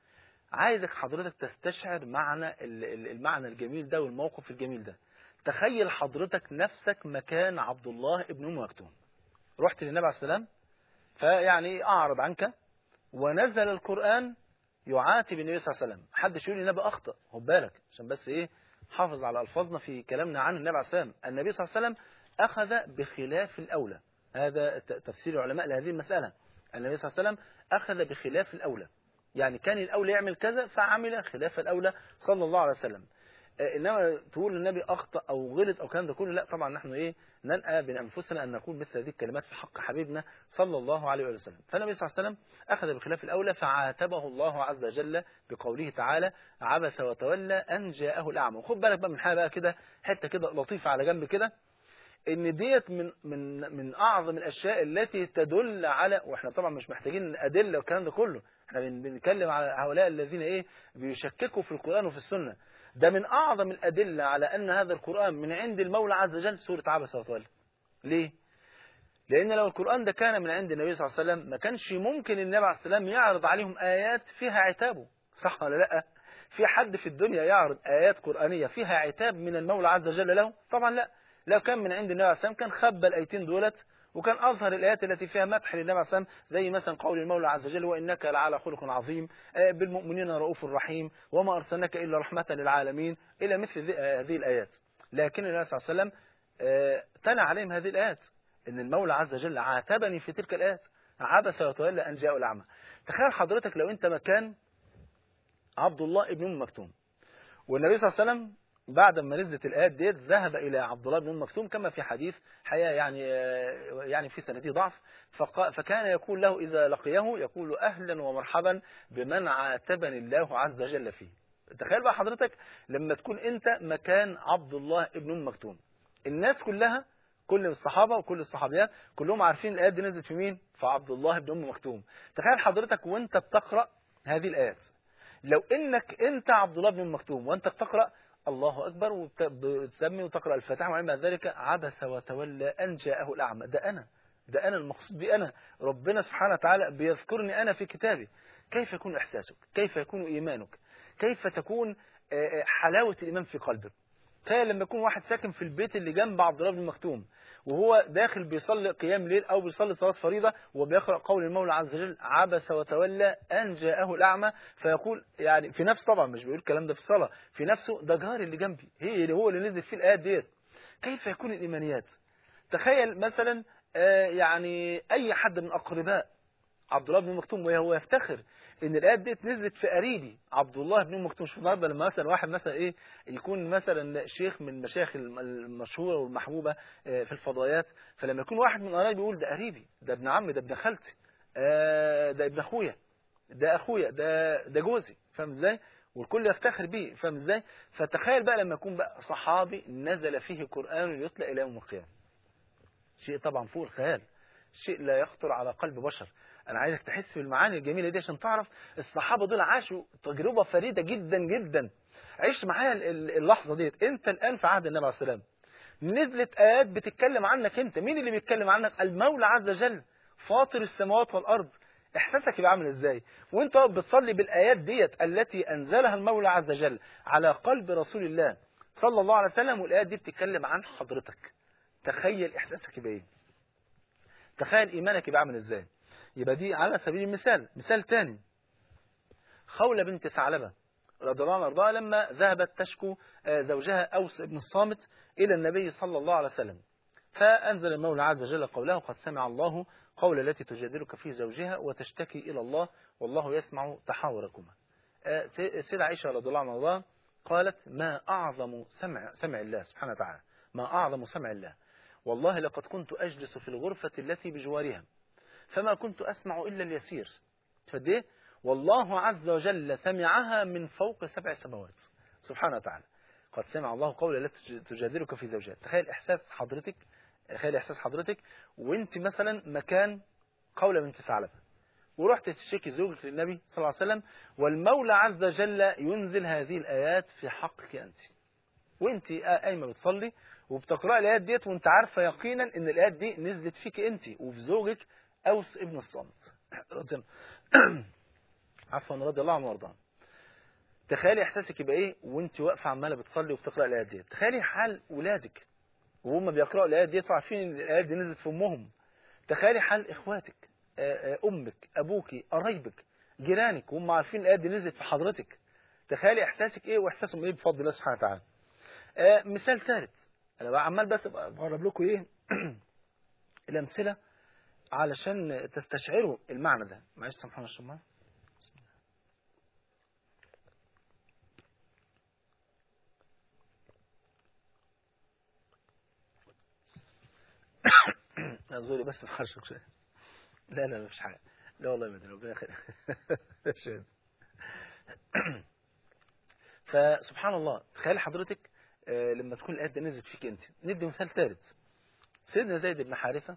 عايزك حضرتك تستشعر معنى المعنى الجميل ده والموقف الجميل ده تخيل حضرتك نفسك مكان عبد الله ابن أم مكتوم رحت للنبي عليه السلام فيعني أعرض عنك ونزل القرآن يعاتب النبي صلى الله عليه وسلم حدش يقول النبي أخطأ خد بالك عشان بس إيه حافظ على ألفاظنا في كلامنا عن النبي عليه السلام النبي صلى الله عليه وسلم أخذ بخلاف الأولى هذا تفسير العلماء لهذه المسألة النبي صلى الله عليه وسلم أخذ بخلاف الأولى يعني كان الأولى يعمل كذا فعمل خلاف الأولى صلى الله عليه وسلم آه، إنما تقول النبي أخطأ أو غلط أو كان ده كله لا طبعا نحن إيه ننأى بأنفسنا أن نقول مثل هذه الكلمات في حق حبيبنا صلى الله عليه وسلم فالنبي صلى الله عليه وسلم أخذ بخلاف الأولى فعاتبه الله عز وجل بقوله تعالى عبس وتولى أن جاءه الأعمى وخد بالك بقى من حاجة بقى كده حتة كده لطيفة على جنب كده ان ديت من من من اعظم الاشياء التي تدل على واحنا طبعا مش محتاجين ادله والكلام ده كله احنا بنتكلم على هؤلاء الذين ايه بيشككوا في القران وفي السنه ده من أعظم الأدلة على أن هذا القرآن من عند المولى عز وجل سورة عبس وتولى ليه؟ لأن لو القرآن ده كان من عند النبي صلى الله عليه وسلم ما كانش ممكن النبي عليه السلام يعرض عليهم آيات فيها عتابه صح ولا لا؟ في حد في الدنيا يعرض آيات قرآنية فيها عتاب من المولى عز وجل له؟ طبعا لا لو كان من عند النبي عليه السلام كان خبى الآيتين دولت وكان أظهر الآيات التي فيها مدح للنبي عليه الصلاة زي مثلا قول المولى عز وجل وإنك لعلى خلق عظيم آه، بالمؤمنين رؤوف رحيم وما أرسلناك إلا رحمة للعالمين إلى مثل آه، هذه الآيات لكن النبي صلى الله عليه وسلم آه، تنى عليهم هذه الآيات إن المولى عز وجل عاتبني في تلك الآيات عبس وتولى أن جاء الأعمى تخيل حضرتك لو أنت مكان عبد الله ابن أم مكتوم والنبي صلى الله عليه وسلم بعد ما نزلت الآيات ديت ذهب إلى عبد الله بن مكتوم كما في حديث حياة يعني يعني في سنته ضعف فكان يقول له إذا لقيه يقول أهلا ومرحبا بمن عاتبني الله عز وجل فيه تخيل بقى حضرتك لما تكون أنت مكان عبد الله بن مكتوم الناس كلها كل الصحابة وكل الصحابيات كلهم عارفين الآيات دي نزلت في مين في عبد الله بن أم مكتوم تخيل حضرتك وانت بتقرأ هذه الآيات لو انك انت عبد الله بن مكتوم وانت بتقرأ الله أكبر وتسمي وتقرأ الفاتحة وعلم ذلك عبس وتولى أن جاءه الأعمى ده أنا ده أنا المقصود بي أنا ربنا سبحانه وتعالى بيذكرني أنا في كتابه كيف يكون إحساسك كيف يكون إيمانك كيف تكون حلاوة الإيمان في قلبك تخيل لما يكون واحد ساكن في البيت اللي جنب عبد الله بن مكتوم وهو داخل بيصلي قيام ليل أو بيصلي صلاة فريضة وبيقرأ قول المولى عز وجل عبس وتولى أن جاءه الأعمى فيقول يعني في نفس طبعا مش بيقول الكلام ده في الصلاة في نفسه ده جاري اللي جنبي هي اللي هو اللي نزل فيه الآيات ديت كيف يكون الإيمانيات تخيل مثلا آه، يعني أي حد من أقرباء عبد الله بن مكتوم وهو يفتخر ان الايات ديت نزلت في قريبي عبد الله بن ام مكتوم شوف النهارده لما مثلا واحد مثلا ايه يكون مثلا شيخ من المشايخ الم- المشهوره والمحبوبه آه، في الفضائيات فلما يكون واحد من قرايبي يقول ده قريبي ده ابن عمي ده ابن خالتي آه، ده ابن اخويا ده اخويا ده ده جوزي فاهم ازاي والكل يفتخر بيه فاهم ازاي فتخيل بقى لما يكون بقى صحابي نزل فيه قران يتلى الى يوم القيامه شيء طبعا فوق الخيال شيء لا يخطر على قلب بشر انا عايزك تحس بالمعاني الجميله دي عشان تعرف الصحابه دول عاشوا تجربه فريده جدا جدا عيش معايا ال- ال- اللحظه ديت انت الان في عهد النبي عليه السلام نزلت ايات بتتكلم عنك انت مين اللي بيتكلم عنك المولى عز وجل فاطر السماوات والارض احساسك يبقى عامل ازاي وانت واقف بتصلي بالايات ديت التي انزلها المولى عز وجل على قلب رسول الله صلى الله عليه وسلم والايات دي بتتكلم عن حضرتك تخيل احساسك يبقى ايه تخيل ايمانك يبقى عامل ازاي يبقى دي على سبيل المثال مثال تاني خولة بنت ثعلبة رضي الله عنها وارضاها لما ذهبت تشكو آه، زوجها أوس بن الصامت إلى النبي صلى الله عليه وسلم فأنزل المولى عز وجل قوله قد سمع الله قول التي تجادلك في زوجها وتشتكي إلى الله والله يسمع تحاوركما آه، سي- سيدة عائشة رضي الله عنها وارضاها قالت ما أعظم سمع سمع الله سبحانه وتعالى ما أعظم سمع الله والله لقد كنت أجلس في الغرفة التي بجوارها فما كنت أسمع إلا اليسير فديه والله عز وجل سمعها من فوق سبع سماوات سبحانه وتعالى قد سمع الله قول التي تجادلك في زوجها تخيل إحساس حضرتك تخيل إحساس حضرتك وانت مثلا مكان قولة بنت ثعلبة ورحت تشتكي زوجك للنبي صلى الله عليه وسلم والمولى عز وجل ينزل هذه الآيات في حقك أنت وانت قايمه بتصلي وبتقرأ الآيات ديت وانت عارفة يقينا ان الآيات دي نزلت فيك انت وفي زوجك أوس ابن الصامت رضي الله عفوا رضي الله عنه وارضاه تخيلي احساسك يبقى ايه وانت واقفه عماله بتصلي وبتقرا الايات دي تخيلي حال ولادك وهم بيقراوا الايات دي عارفين ان الايات دي نزلت في امهم تخيلي حال اخواتك آه، آه، امك ابوك قرايبك جيرانك وهم عارفين الايات دي نزلت في حضرتك تخيلي احساسك ايه واحساسهم ايه بفضل الله سبحانه وتعالى آه، مثال ثالث انا بقى عمال بس أبقى بقرب لكم ايه الامثله علشان تستشعروا المعنى ده معلش سامحونا الشمال اعذري بس بحرشك شويه لا لا مفيش حاجه لا والله ما ربنا يخليك شهد. فسبحان الله تخيل حضرتك آه، لما تكون الآيات دي نزلت فيك أنت ندي مثال ثالث سيدنا زيد بن حارثة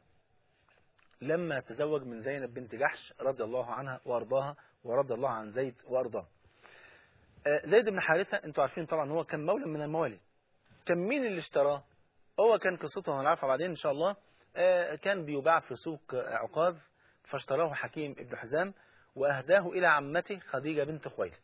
لما تزوج من زينب بنت جحش رضي الله عنها وأرضاها ورضي الله عن زيد وأرضاه آه، زيد بن حارثة انتوا عارفين طبعا هو كان مولى من الموالي كان مين اللي اشتراه هو كان قصته هنعرفها بعدين إن شاء الله آه، كان بيباع في سوق آه، عقاب فاشتراه حكيم ابن حزام وأهداه إلى عمته خديجة بنت خويلد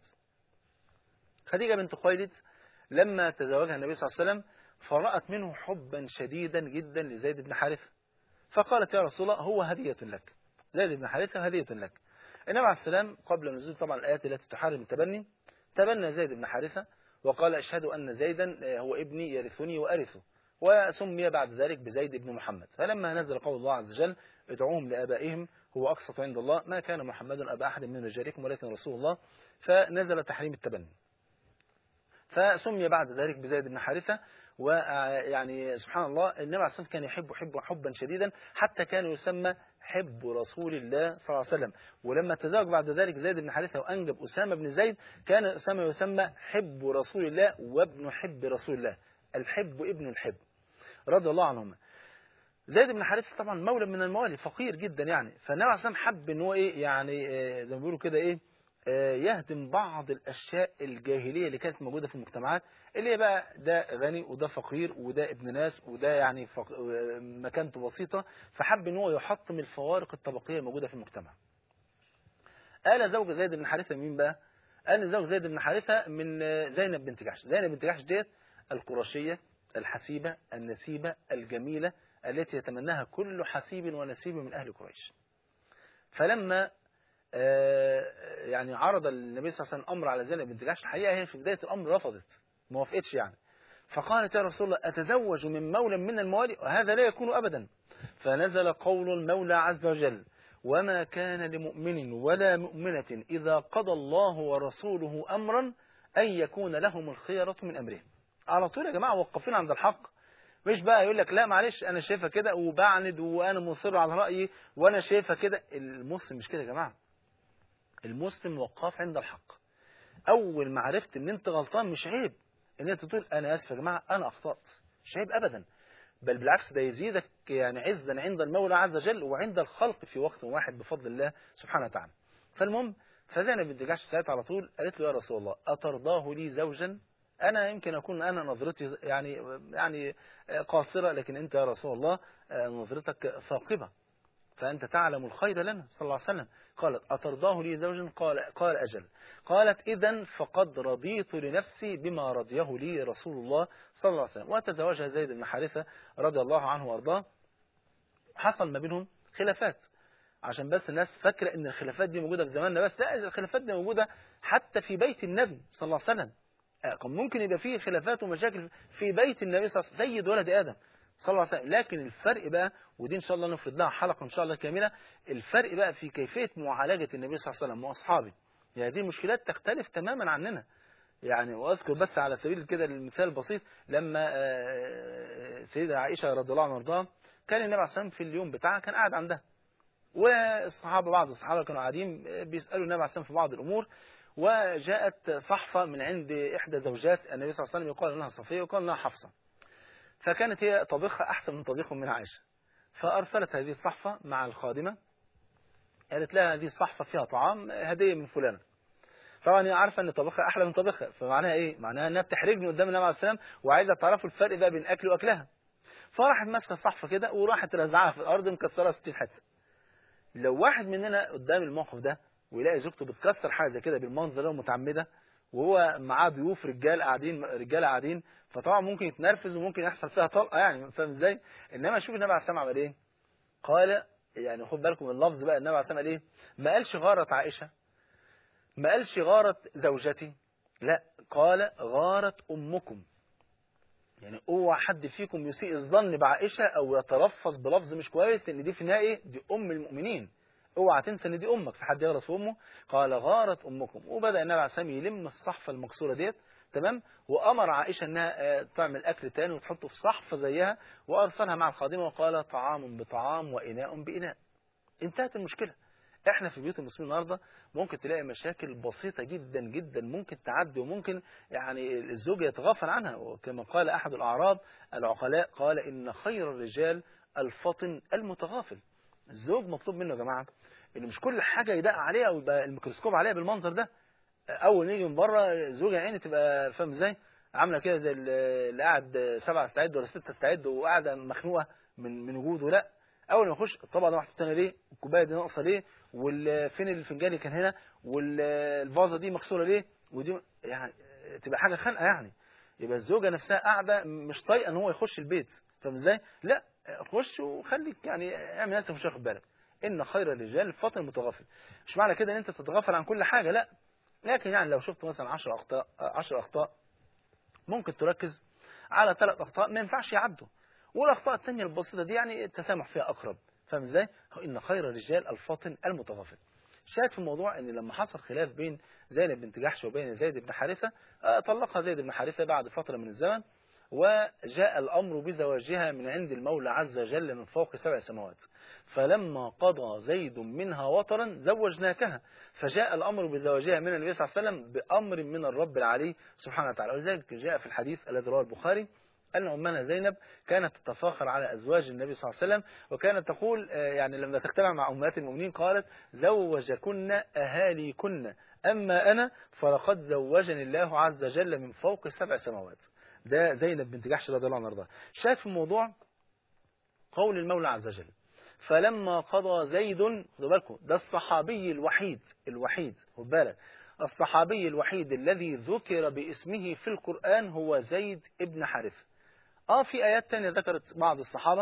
خديجة بنت خويلد لما تزوجها النبي صلى الله عليه وسلم فرأت منه حبا شديدا جدا لزيد بن حارثة فقالت يا رسول الله هو هدية لك زيد بن حارثة هدية لك النبي عليه السلام قبل نزول طبعا الآيات التي تحرم التبني تبنى زيد بن حارثة وقال أشهد أن زيدا هو ابني يرثني وأرثه وسمي بعد ذلك بزيد بن محمد فلما نزل قول الله عز وجل ادعوهم لآبائهم هو أقسط عند الله ما كان محمد أبا أحد من رجالكم ولكن رسول الله فنزل تحريم التبني فسمي بعد ذلك بزيد بن حارثة ويعني سبحان الله النبي عليه الصلاة والسلام كان يحب حب حبا شديدا حتى كان يسمى حب رسول الله صلى الله عليه وسلم ولما تزوج بعد ذلك زيد بن حارثة وأنجب أسامة بن زيد كان أسامة يسمى حب رسول الله وابن حب رسول الله الحب ابن الحب رضي الله عنهما زيد بن حارثة طبعا مولى من الموالي فقير جدا يعني فالنبي عليه الصلاة والسلام حب ان هو ايه يعني آه، زي ما بيقولوا كده ايه آه، يهدم بعض الاشياء الجاهليه اللي كانت موجوده في المجتمعات اللي هي بقى ده غني وده فقير وده ابن ناس وده يعني فق... آه، مكانته بسيطه فحب ان هو يحطم الفوارق الطبقيه الموجوده في المجتمع. قال زوج زيد بن حارثه مين بقى؟ قال زوج زيد بن حارثه من آه، زينب بنت جحش، زينب بنت جحش ديت القرشيه الحسيبه النسيبه الجميله التي يتمناها كل حسيب ونسيب من اهل قريش. فلما آه، يعني عرض النبي صلى الله عليه وسلم امر على زينب بنت جحش الحقيقه هي في بدايه الامر رفضت ما وافقتش يعني فقالت يا رسول الله اتزوج من مولى من الموالي وهذا لا يكون ابدا فنزل قول المولى عز وجل وما كان لمؤمن ولا مؤمنة إذا قضى الله ورسوله أمرا أن يكون لهم الخيرة من أمرهم على طول يا جماعة وقفين عند الحق مش بقى يقول لك لا معلش أنا شايفها كده وبعند وأنا مصر على رأيي وأنا شايفها كده المسلم مش كده يا جماعة المسلم وقاف عند الحق أول ما عرفت إن أنت غلطان مش عيب إن أنت تقول أنا آسف يا جماعة أنا أخطأت مش عيب أبدا بل بالعكس ده يزيدك يعني عزا عند المولى عز وجل وعند الخلق في وقت واحد بفضل الله سبحانه وتعالى فالمهم فزينب بنت جحش ساعتها على طول قالت له يا رسول الله أترضاه لي زوجا أنا يمكن أكون أنا نظرتي يعني يعني قاصرة لكن أنت يا رسول الله نظرتك ثاقبة فأنت تعلم الخير لنا صلى الله عليه وسلم قالت أترضاه لي زوجا قال, قال أجل قالت إذا فقد رضيت لنفسي بما رضيه لي رسول الله صلى الله عليه وسلم وتزوجها زيد بن حارثة رضي الله عنه وأرضاه حصل ما بينهم خلافات عشان بس الناس فاكرة ان الخلافات دي موجودة في زماننا بس لا الخلافات دي موجودة حتى في بيت النبي صلى الله عليه وسلم كان ممكن يبقى فيه خلافات ومشاكل في بيت النبي صلى الله عليه وسلم سيد ولد آدم صلى الله عليه وسلم لكن الفرق بقى ودي ان شاء الله نفرد لها حلقة ان شاء الله كاملة الفرق بقى في كيفية معالجة النبي صلى الله عليه وسلم واصحابه يعني دي المشكلات تختلف تماما عننا يعني واذكر بس على سبيل كده المثال البسيط لما سيدة عائشة رضي الله عنها وارضاها كان النبي عليه الصلاه والسلام في اليوم بتاعها كان قاعد عندها والصحابة بعض الصحابة كانوا قاعدين بيسألوا النبي عليه الصلاه في بعض الأمور وجاءت صحفة من عند إحدى زوجات النبي صلى الله عليه وسلم يقال لها صفية ويقال لها حفصة فكانت هي طبيخها أحسن من طبيخهم من عائشة فأرسلت هذه الصحفة مع الخادمة قالت لها هذه الصحفة فيها طعام هدية من فلانة طبعا هي عارفة ان طبخها احلى من طبخها فمعناها ايه معناها انها بتحرجني قدام النبي عليه السلام وعايزه تعرفوا الفرق بقى بين اكلي واكلها فراحت ماسكه الصحفه كده وراحت رزعها في الارض مكسرها 60 حته لو واحد مننا قدام الموقف ده ويلاقي زوجته بتكسر حاجه زي كده بالمنظر ده متعمده وهو معاه ضيوف رجال قاعدين رجاله قاعدين فطبعا ممكن يتنرفز وممكن يحصل فيها طلقه يعني فاهم ازاي انما شوف النبي عليه السلام عمل ايه قال يعني خد بالكم من اللفظ بقى النبي عليه السلام قال ايه ما قالش غارت عائشه ما قالش غارت زوجتي لا قال غارت أمكم يعني اوعى حد فيكم يسيء الظن بعائشة أو يترفض بلفظ مش كويس لأن دي في النهاية دي أم المؤمنين اوعى تنسى ان دي امك في حد يغلط في امه قال غارت امكم وبدا النبي عليه الصلاه يلم الصحفه المكسوره ديت تمام وامر عائشه انها تعمل اكل تاني وتحطه في صحفه زيها وارسلها مع الخادمه وقال طعام بطعام واناء باناء انتهت المشكله احنا في بيوت المسلمين النهارده ممكن تلاقي مشاكل بسيطه جدا جدا ممكن تعدي وممكن يعني الزوج يتغافل عنها وكما قال احد الاعراب العقلاء قال ان خير الرجال الفطن المتغافل الزوج مطلوب منه يا جماعه ان مش كل حاجه يدق عليها ويبقى الميكروسكوب عليها بالمنظر ده اول نيجي من بره زوجة عيني تبقى فاهم ازاي عامله كده زي اللي قاعد سبعه استعد ولا سته استعد وقاعده مخنوقه من من وجوده لا اول ما يخش الطبق ده محطوط هنا ليه الكوبايه دي ناقصه ليه وفين الفنجان اللي كان هنا والفازه دي مكسوره ليه ودي يعني تبقى حاجه خانقه يعني يبقى الزوجه نفسها قاعده مش طايقه ان هو يخش البيت فاهم ازاي لا خش وخليك يعني اعمل نفسك مش واخد بالك ان خير الرجال الفطن المتغافل مش معنى كده ان انت تتغافل عن كل حاجه لا لكن يعني لو شفت مثلا 10 اخطاء 10 اخطاء ممكن تركز على ثلاث اخطاء ما ينفعش يعدوا والاخطاء الثانيه البسيطه دي يعني التسامح فيها اقرب فاهم ازاي ان خير الرجال الفاطن المتغافل شاهد في الموضوع ان لما حصل خلاف بين زينب بنت جحش وبين زيد بن حارثه طلقها زيد بن حارثه بعد فتره من الزمن وجاء الامر بزواجها من عند المولى عز وجل من فوق سبع سماوات فلما قضى زيد منها وطرا زوجناكها فجاء الأمر بزواجها من النبي صلى الله عليه وسلم بأمر من الرب العلي سبحانه وتعالى ولذلك جاء في الحديث الذي رواه البخاري أن أمنا زينب كانت تتفاخر على أزواج النبي صلى الله عليه وسلم وكانت تقول يعني لما تجتمع مع أمهات المؤمنين قالت زوجكن أهاليكن أما أنا فلقد زوجني الله عز وجل من فوق سبع سماوات ده زينب بنت جحش رضي الله عنها شايف في الموضوع قول المولى عز وجل فلما قضى زيد خدوا بالكم ده الصحابي الوحيد الوحيد خد بالك الصحابي الوحيد الذي ذكر باسمه في القرآن هو زيد ابن حارث اه في آيات تانية ذكرت بعض الصحابة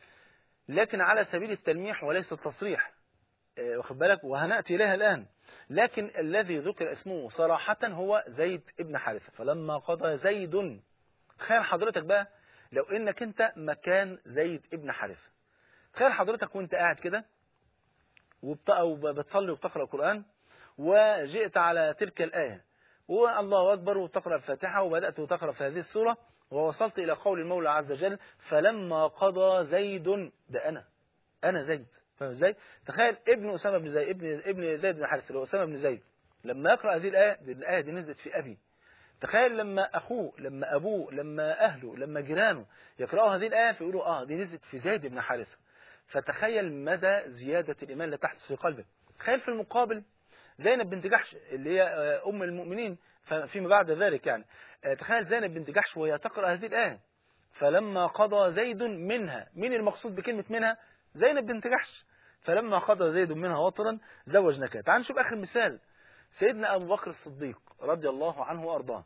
لكن على سبيل التلميح وليس التصريح آه واخد بالك وهنأتي إليها الآن لكن الذي ذكر اسمه صراحة هو زيد ابن حارثة فلما قضى زيد تخيل حضرتك بقى لو انك انت مكان زيد ابن حارثة تخيل حضرتك وانت قاعد كده وبتصلي وبتقرأ القرآن وجئت على تلك الآية والله أكبر وتقرأ الفاتحة وبدأت تقرأ في هذه السورة ووصلت إلى قول المولى عز وجل فلما قضى زيد ده أنا أنا زيد فاهم ازاي؟ تخيل ابن أسامة بن زيد ابن ابن زيد بن حارثة اللي هو أسامة بن زيد لما يقرأ هذه الآية دي الآية دي نزلت في أبي تخيل لما أخوه لما أبوه لما أهله لما جيرانه يقرأوا هذه الآية فيقولوا آه دي نزلت في زيد بن حارثة فتخيل مدى زيادة الإيمان اللي تحدث في قلبه تخيل في المقابل زينب بنت جحش اللي هي أم المؤمنين فيما بعد ذلك يعني تخيل زينب بنت جحش وهي تقرأ هذه الآية فلما قضى زيد منها مين المقصود بكلمة منها زينب بنت جحش فلما قضى زيد منها وطرا زوجناك تعال نشوف آخر مثال سيدنا أبو بكر الصديق رضي الله عنه وأرضاه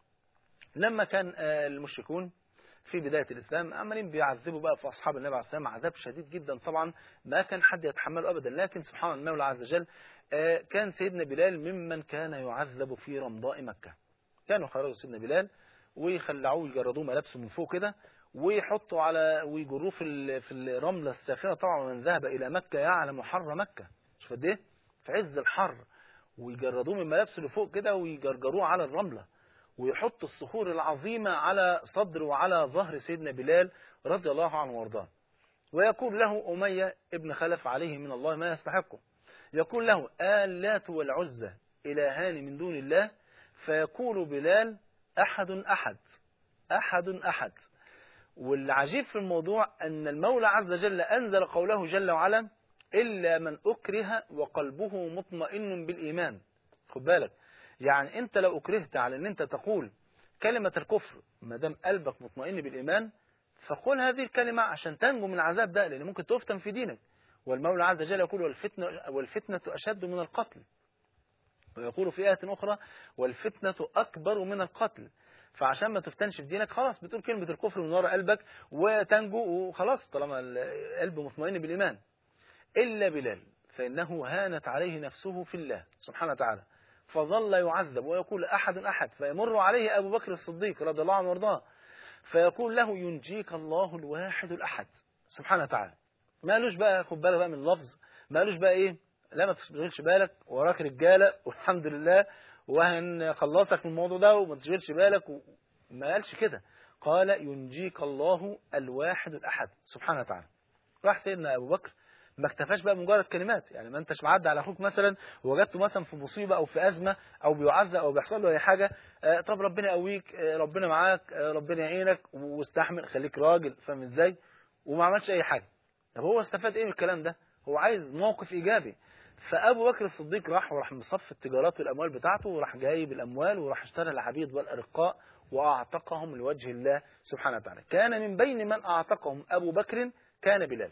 لما كان المشركون في بداية الإسلام عمالين بيعذبوا بقى في أصحاب النبي عليه السلام عذاب شديد جدا طبعا ما كان حد يتحمله أبدا لكن سبحان المولى عز وجل كان سيدنا بلال ممن كان يعذب في رمضاء مكة كانوا خرجوا سيدنا بلال ويخلعوه يجردوه ملابسه من فوق كده ويحطوا على ويجروه في في الرملة الساخنة طبعا من ذهب إلى مكة يعلم حر مكة شوف قد إيه في عز الحر ويجردوه من ملابسه لفوق كده ويجرجروه على الرملة ويحط الصخور العظيمة على صدر وعلى ظهر سيدنا بلال رضي الله عنه وارضاه ويقول له أمية ابن خلف عليه من الله ما يستحقه يقول له آلات والعزة إلهان من دون الله فيقول بلال أحد أحد أحد أحد والعجيب في الموضوع أن المولى عز وجل أنزل قوله جل وعلا إلا من أكره وقلبه مطمئن بالإيمان خد بالك يعني أنت لو أكرهت على أن أنت تقول كلمة الكفر ما دام قلبك مطمئن بالإيمان فقل هذه الكلمة عشان تنجو من العذاب ده لأن ممكن تفتن في دينك والمولى عز وجل يقول والفتنة, والفتنة أشد من القتل ويقول في آية أخرى والفتنة أكبر من القتل فعشان ما تفتنش في دينك خلاص بتقول كلمة الكفر من وراء قلبك وتنجو وخلاص طالما القلب مطمئن بالإيمان إلا بلال فإنه هانت عليه نفسه في الله سبحانه وتعالى فظل يعذب ويقول أحد أحد فيمر عليه أبو بكر الصديق رضي الله عنه وارضاه فيقول له ينجيك الله الواحد الأحد سبحانه وتعالى ما قالوش بقى خد بالك بقى من اللفظ ما قالوش بقى إيه لا ما تشغلش بالك وراك رجالة والحمد لله وهنخلصك من الموضوع ده وما تشغلش بالك و... ما قالش كده قال ينجيك الله الواحد الأحد سبحانه وتعالى راح سيدنا أبو بكر ما اكتفاش بقى مجرد كلمات يعني ما انتش معدي على اخوك مثلا ووجدته مثلا في مصيبه او في ازمه او بيعزى او بيحصل له اي حاجه آه طب ربنا يقويك آه ربنا معاك آه ربنا يعينك واستحمل خليك راجل فاهم ازاي وما عملش اي حاجه طب هو استفاد ايه من الكلام ده هو عايز موقف ايجابي فابو بكر الصديق راح وراح مصف التجارات والاموال بتاعته وراح جايب الاموال وراح اشترى العبيد والارقاء واعتقهم لوجه الله سبحانه وتعالى كان من بين من اعتقهم ابو بكر كان بلال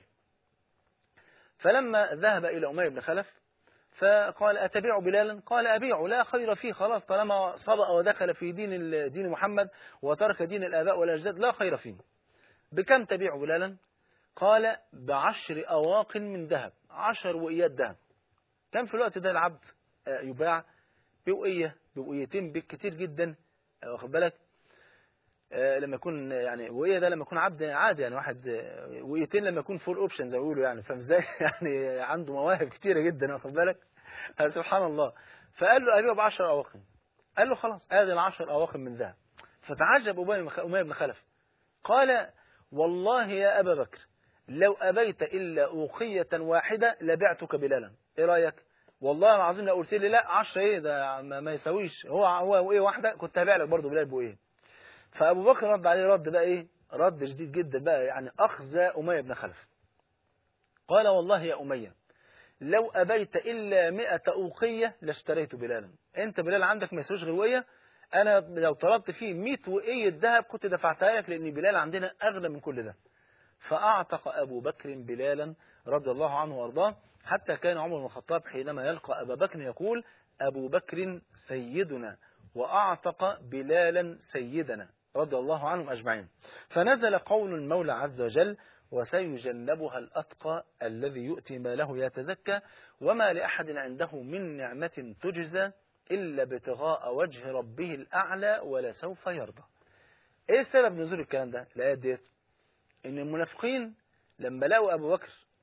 فلما ذهب إلى أمية بن خلف فقال أتبيع بلالا قال أبيع لا خير فيه خلاص طالما صبأ ودخل في دين دين محمد وترك دين الآباء والأجداد لا خير فيه بكم تبيع بلالا قال بعشر أواق من ذهب عشر وئيات ذهب كم في الوقت ده العبد يباع بوئية بوئيتين كتير جدا واخد بالك لما يكون يعني وقيه ده لما يكون عبد عادي يعني واحد وقيتين لما يكون فول اوبشن زي ما بيقولوا يعني فاهم ازاي يعني عنده مواهب كتيره جدا واخد بالك سبحان الله فقال له ابيع ب 10 اواقم قال له خلاص ادي ال 10 اواقم من ذهب فتعجب اميه بن خلف قال والله يا ابا بكر لو ابيت الا اوقيه واحده لبعتك بلالا ايه رايك والله العظيم لو قلت لي لا 10 ايه ده ما يساويش هو هو ايه واحده كنت هبيع لك برضه بلال بايه فأبو بكر رد عليه رد بقى إيه رد شديد جدا بقى يعني أخزى أمية بن خلف قال والله يا أمية لو أبيت إلا مئة أوقية لاشتريت بلالا أنت بلال عندك ما يسويش غير وقية أنا لو طلبت فيه 100 وقية ذهب كنت دفعتها لك لأن بلال عندنا أغلى من كل ده فأعتق أبو بكر بلالا رضي الله عنه وارضاه حتى كان عمر بن الخطاب حينما يلقى أبا بكر يقول أبو بكر سيدنا وأعتق بلالا سيدنا رضي الله عنهم أجمعين فنزل قول المولى عز وجل وسيجنبها الأتقى الذي يؤتي ماله يتزكى وما لأحد عنده من نعمة تجزى إلا ابتغاء وجه ربه الأعلى ولسوف يرضى إيه سبب نزول الكلام ده الآيات ديت إن المنافقين لما لقوا أبو بكر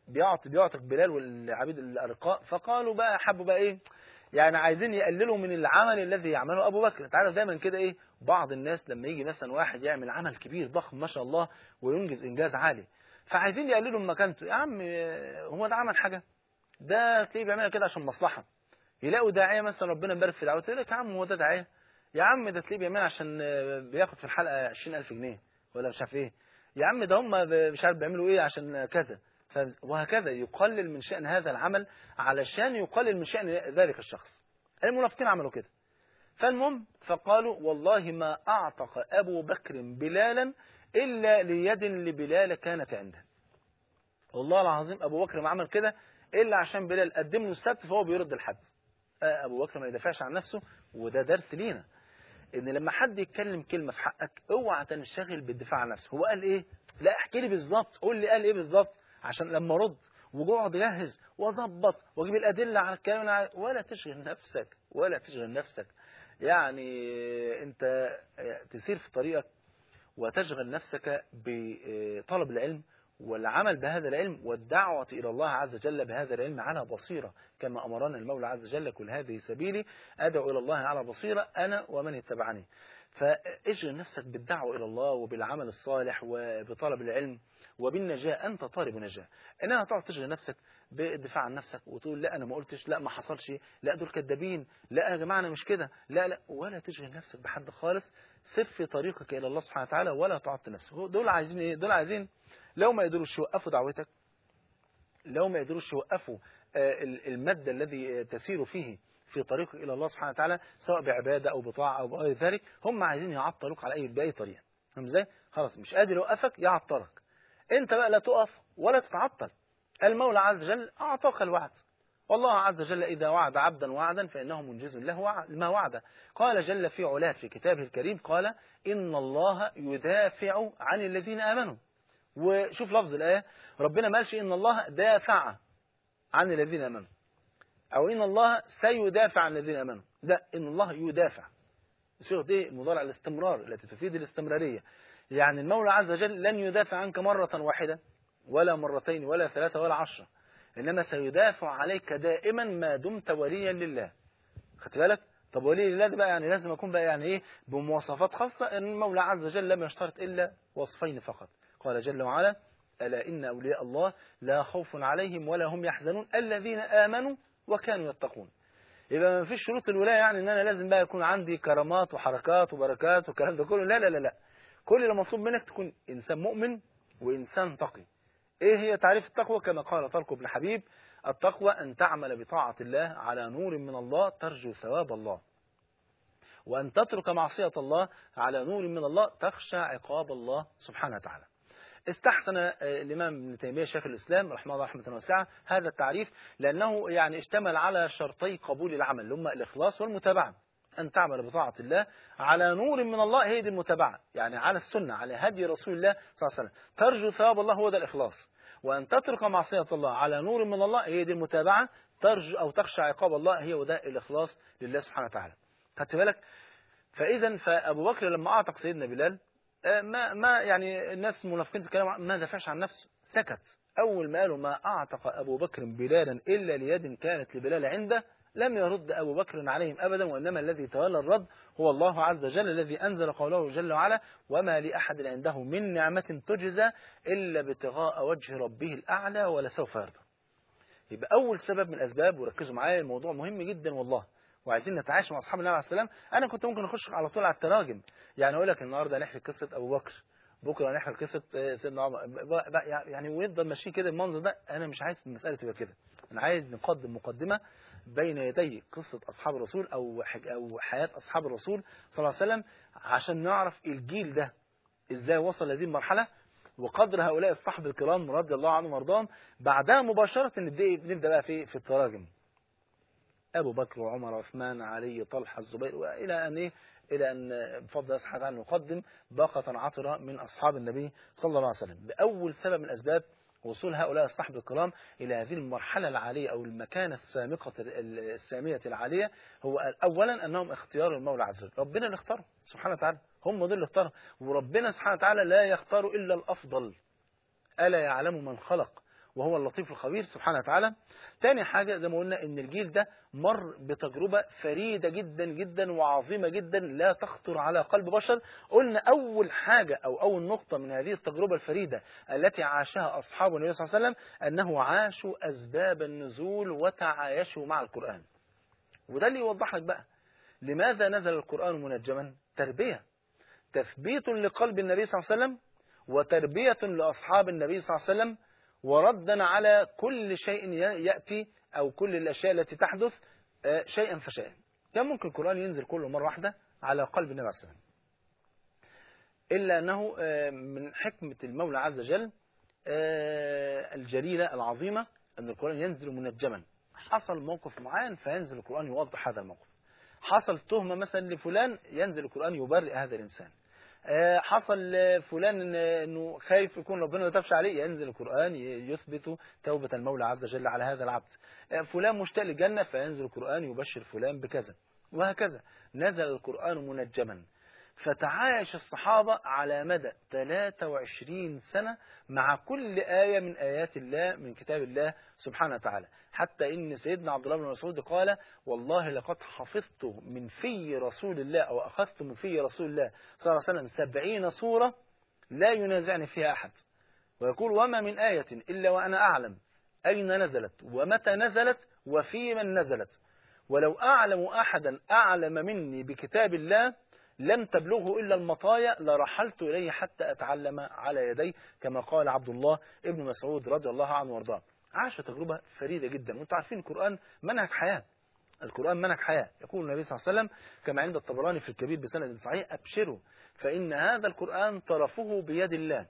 بيعطي بيعتق بلال والعبيد الارقاء فقالوا بقى حبوا بقى ايه يعني عايزين يقللوا من العمل الذي يعمله ابو بكر انت عارف دايما كده ايه بعض الناس لما يجي مثلا واحد يعمل عمل كبير ضخم ما شاء الله وينجز انجاز عالي فعايزين يقللوا من مكانته يا عم هو ده عمل حاجه ده تلاقيه بيعملها كده عشان مصلحه يلاقوا داعيه مثلا ربنا يبارك في دعوته يقول لك يا عم هو ده داعيه يا عم ده تلاقيه بيعملها عشان بياخد في الحلقه 20000 جنيه ولا مش عارف ايه يا عم ده هم مش عارف بيعملوا ايه عشان كذا وهكذا يقلل من شأن هذا العمل علشان يقلل من شأن ذلك الشخص المنافقين عملوا كده فالمهم فقالوا والله ما أعتق أبو بكر بلالا إلا ليد لبلال كانت عنده والله العظيم أبو بكر ما عمل كده إلا عشان بلال قدم له السبت فهو بيرد الحد أبو بكر ما يدافعش عن نفسه وده درس لينا ان لما حد يتكلم كلمه في حقك اوعى تنشغل بالدفاع عن نفسه هو قال ايه لا احكي لي بالظبط قول لي قال ايه بالظبط عشان لما ارد واقعد اجهز واظبط واجيب الادله على الكلام ولا تشغل نفسك ولا تشغل نفسك يعني انت تسير في طريقك وتشغل نفسك بطلب العلم والعمل بهذا العلم والدعوة إلى الله عز وجل بهذا العلم على بصيرة كما أمرنا المولى عز وجل كل هذه سبيلي أدعو إلى الله على بصيرة أنا ومن اتبعني فاشغل نفسك بالدعوة إلى الله وبالعمل الصالح وبطلب العلم وبالنجاة أنت طالب نجاة إنها تقعد تشغل نفسك بالدفاع عن نفسك وتقول لا أنا ما قلتش لا ما حصلش لا دول كدابين لا يا جماعة أنا مش كده لا لا ولا تشغل نفسك بحد خالص سر في طريقك إلى الله سبحانه وتعالى ولا تعطل نفسك دول عايزين إيه دول عايزين لو ما يقدروش يوقفوا دعوتك لو ما يقدروش يوقفوا المد الذي تسير فيه في طريقك إلى الله سبحانه وتعالى سواء بعبادة أو بطاعة أو بغير ذلك هم عايزين يعطلوك على أي بأي طريقة فاهم ازاي؟ خلاص مش قادر يوقفك يعطلك أنت بقى لا تقف ولا تتعطل المولى عز وجل أعطاك الوعد والله عز وجل إذا وعد عبدا وعدا فإنه منجز له ما وعد قال جل في علاه في كتابه الكريم قال إن الله يدافع عن الذين آمنوا وشوف لفظ الآية ربنا ما قالش إن الله دافع عن الذين آمنوا أو إن الله سيدافع عن الذين آمنوا لا إن الله يدافع صيغة إيه المضارع الاستمرار التي تفيد الاستمرارية يعني المولى عز وجل لن يدافع عنك مرة واحدة ولا مرتين ولا ثلاثة ولا عشرة إنما سيدافع عليك دائما ما دمت وليا لله خدت بالك طب ولي لله ده بقى يعني لازم أكون بقى يعني إيه بمواصفات خاصة إن المولى عز وجل لم يشترط إلا وصفين فقط قال جل وعلا ألا إن أولياء الله لا خوف عليهم ولا هم يحزنون الذين آمنوا وكانوا يتقون يبقى ما فيش شروط الولاية يعني إن أنا لازم بقى يكون عندي كرامات وحركات وبركات والكلام ده كله لا لا لا لا كل اللي مطلوب منك تكون إنسان مؤمن وإنسان تقي إيه هي تعريف التقوى كما قال طلق بن حبيب التقوى أن تعمل بطاعة الله على نور من الله ترجو ثواب الله وأن تترك معصية الله على نور من الله تخشى عقاب الله سبحانه وتعالى استحسن الإمام ابن تيمية شيخ الإسلام رحمه الله رحمة واسعة هذا التعريف لأنه يعني اشتمل على شرطي قبول العمل اللي هما الإخلاص والمتابعة أن تعمل بطاعة الله على نور من الله هي دي المتابعة يعني على السنة على هدي رسول الله صلى الله عليه وسلم ترجو ثواب الله هو ده الإخلاص وأن تترك معصية الله على نور من الله هي دي المتابعة ترجو أو تخشى عقاب الله هي وده الإخلاص لله سبحانه وتعالى خدت بالك فإذا فأبو بكر لما أعتق سيدنا بلال ما ما يعني الناس منافقين تتكلم ما دافعش عن نفسه سكت أول ما قالوا ما أعتق أبو بكر بلالا إلا ليد كانت لبلال عنده لم يرد أبو بكر عليهم أبدا وإنما الذي تولى الرد هو الله عز وجل الذي أنزل قوله جل وعلا وما لأحد عنده من نعمة تجزى إلا ابتغاء وجه ربه الأعلى ولسوف يرضى يبقى أول سبب من الأسباب وركزوا معايا الموضوع مهم جدا والله وعايزين نتعايش مع أصحاب النبي عليه السلام أنا كنت ممكن أخش على طول على التراجم يعني أقول لك النهاردة هنحكي قصة أبو بكر بكرة هنحكي قصة سيدنا عمر يعني ونفضل ماشيين كده المنظر ده أنا مش عايز المسألة تبقى كده أنا عايز نقدم مقدمة بين يدي قصة أصحاب الرسول أو أو حياة أصحاب الرسول صلى الله عليه وسلم عشان نعرف الجيل ده إزاي وصل لهذه المرحلة وقدر هؤلاء الصحب الكرام رضي الله عنهم وارضاهم بعدها مباشرة نبدأ نبدأ بقى في في التراجم أبو بكر وعمر وعثمان علي طلحة الزبير وإلى أن إيه إلى أن بفضل الله سبحانه وتعالى نقدم باقة عطرة من أصحاب النبي صلى الله عليه وسلم بأول سبب من أسباب وصول هؤلاء الصحب الكرام إلى هذه المرحلة العالية أو المكانة السامقة السامية العالية هو أولا أنهم اختيار المولى عز وجل ربنا اللي اختاره سبحانه وتعالى هم دول اللي اختاروا وربنا سبحانه وتعالى لا يختار إلا الأفضل ألا يعلم من خلق وهو اللطيف الخبير سبحانه وتعالى تاني حاجة زي ما قلنا ان الجيل ده مر بتجربة فريدة جدا جدا وعظيمة جدا لا تخطر على قلب بشر قلنا اول حاجة او اول نقطة من هذه التجربة الفريدة التي عاشها اصحاب النبي صلى الله عليه وسلم انه عاشوا اسباب النزول وتعايشوا مع القرآن وده اللي يوضح لك بقى لماذا نزل القرآن منجما تربية تثبيت لقلب النبي صلى الله عليه وسلم وتربية لأصحاب النبي صلى الله عليه وسلم وردا على كل شيء يأتي أو كل الأشياء التي تحدث شيئا فشيئا كان ممكن القرآن ينزل كله مرة واحدة على قلب النبي صلى الله عليه وسلم إلا أنه من حكمة المولى عز وجل الجليلة العظيمة أن القرآن ينزل منجما حصل موقف معين فينزل القرآن يوضح هذا الموقف حصل تهمة مثلا لفلان ينزل القرآن يبرئ هذا الإنسان حصل فلان انه خايف يكون ربنا ما تابش عليه ينزل القرآن يثبت توبة المولى عز وجل على هذا العبد فلان مشتاق للجنة فينزل القرآن يبشر فلان بكذا وهكذا نزل القرآن منجما فتعايش الصحابة على مدى 23 سنة مع كل آية من آيات الله من كتاب الله سبحانه وتعالى حتى إن سيدنا عبد الله بن مسعود قال والله لقد حفظت من في رسول الله أو أخذت من في رسول الله صلى الله عليه وسلم سبعين صورة لا ينازعني فيها أحد ويقول وما من آية إلا وأنا أعلم أين نزلت ومتى نزلت وفي من نزلت ولو أعلم أحدا أعلم مني بكتاب الله لم تبلغه إلا المطايا لرحلت إليه حتى أتعلم على يديه كما قال عبد الله ابن مسعود رضي الله عنه وارضاه عاش تجربة فريدة جدا وانتم عارفين القرآن منهج حياة القرآن منهج حياة يقول النبي صلى الله عليه وسلم كما عند الطبراني في الكبير بسند صحيح أبشروا فإن هذا القرآن طرفه بيد الله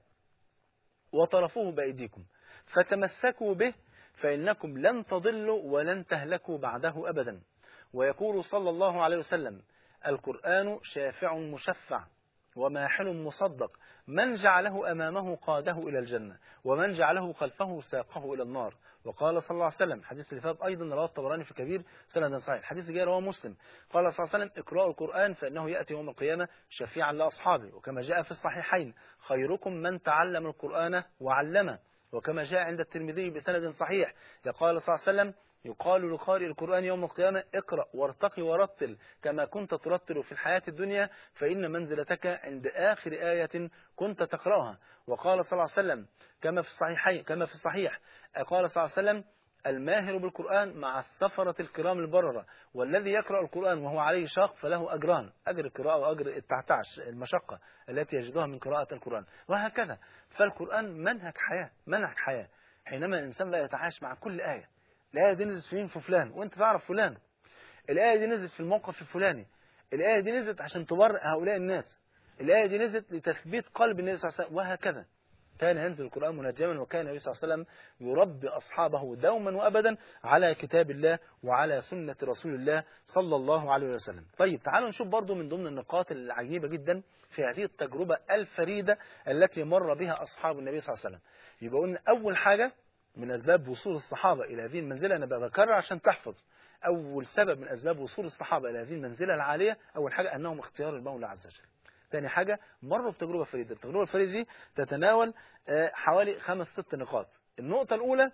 وطرفه بأيديكم فتمسكوا به فإنكم لن تضلوا ولن تهلكوا بعده أبدا ويقول صلى الله عليه وسلم القرآن شافع مشفع وماحل مصدق من جعله أمامه قاده إلى الجنة ومن جعله خلفه ساقه إلى النار وقال صلى الله عليه وسلم حديث اللي فات أيضا رواه الطبراني في كبير سند صحيح حديث جاء رواه مسلم قال صلى الله عليه وسلم اقرأوا القرآن فإنه يأتي يوم القيامة شفيعا لأصحابه وكما جاء في الصحيحين خيركم من تعلم القرآن وعلمه وكما جاء عند الترمذي بسند صحيح قال صلى الله عليه وسلم يقال لقارئ القرآن يوم القيامة اقرأ وارتقي ورتل كما كنت ترتل في الحياة الدنيا فإن منزلتك عند آخر آية كنت تقرأها وقال صلى الله عليه وسلم كما في الصحيحين كما في الصحيح قال صلى الله عليه وسلم الماهر بالقرآن مع السفرة الكرام البررة والذي يقرأ القرآن وهو عليه شاق فله أجران أجر القراءة وأجر التعتعش المشقة التي يجدها من قراءة القرآن وهكذا فالقرآن منهج حياة منهج حياة حينما الإنسان لا يتعايش مع كل آية الآية دي نزلت فين في فلان وانت تعرف فلان الآية دي نزلت في الموقف الفلاني الآية دي نزلت عشان تبرئ هؤلاء الناس الآية دي نزلت لتثبيت قلب النبي صلى الله عليه وسلم وهكذا كان ينزل القرآن منجما وكان النبي صلى الله عليه وسلم يربي أصحابه دوما وأبدا على كتاب الله وعلى سنة رسول الله صلى الله عليه وسلم طيب تعالوا نشوف برضو من ضمن النقاط العجيبة جدا في هذه التجربة الفريدة التي مر بها أصحاب النبي صلى الله عليه وسلم يبقى قلنا أول حاجة من أسباب وصول الصحابة إلى هذه المنزلة أنا بكرر عشان تحفظ أول سبب من أسباب وصول الصحابة إلى هذه المنزلة العالية أول حاجة أنهم اختيار المولى عز وجل ثاني حاجة مروا بتجربة فريدة التجربة الفريدة دي تتناول حوالي خمس ست نقاط النقطة الأولى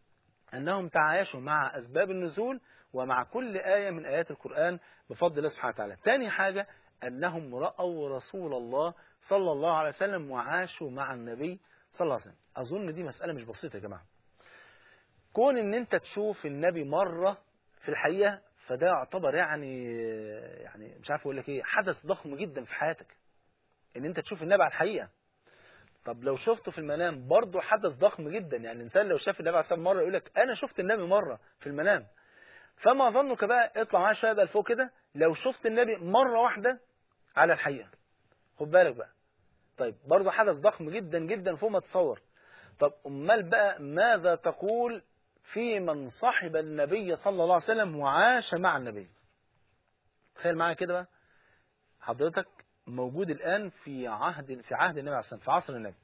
أنهم تعايشوا مع أسباب النزول ومع كل آية من آيات القرآن بفضل الله سبحانه وتعالى ثاني حاجة أنهم رأوا رسول الله صلى الله عليه وسلم وعاشوا مع النبي صلى الله عليه وسلم أظن دي مسألة مش بسيطة يا جماعة كون ان انت تشوف النبي مرة في الحقيقة فده يعتبر يعني يعني مش عارف اقول لك ايه حدث ضخم جدا في حياتك ان انت تشوف النبي على الحقيقة طب لو شفته في المنام برضه حدث ضخم جدا يعني الانسان لو شاف النبي عليه الصلاه مرة يقول لك انا شفت النبي مرة في المنام فما ظنك بقى اطلع معايا شويه بقى لفوق كده لو شفت النبي مرة واحدة على الحقيقة خد بالك بقى طيب برضه حدث ضخم جدا جدا فوق ما تتصور طب امال بقى ماذا تقول في من صحب النبي صلى الله عليه وسلم وعاش مع النبي تخيل معايا كده بقى حضرتك موجود الآن في عهد في عهد النبي عليه الصلاة في عصر النبي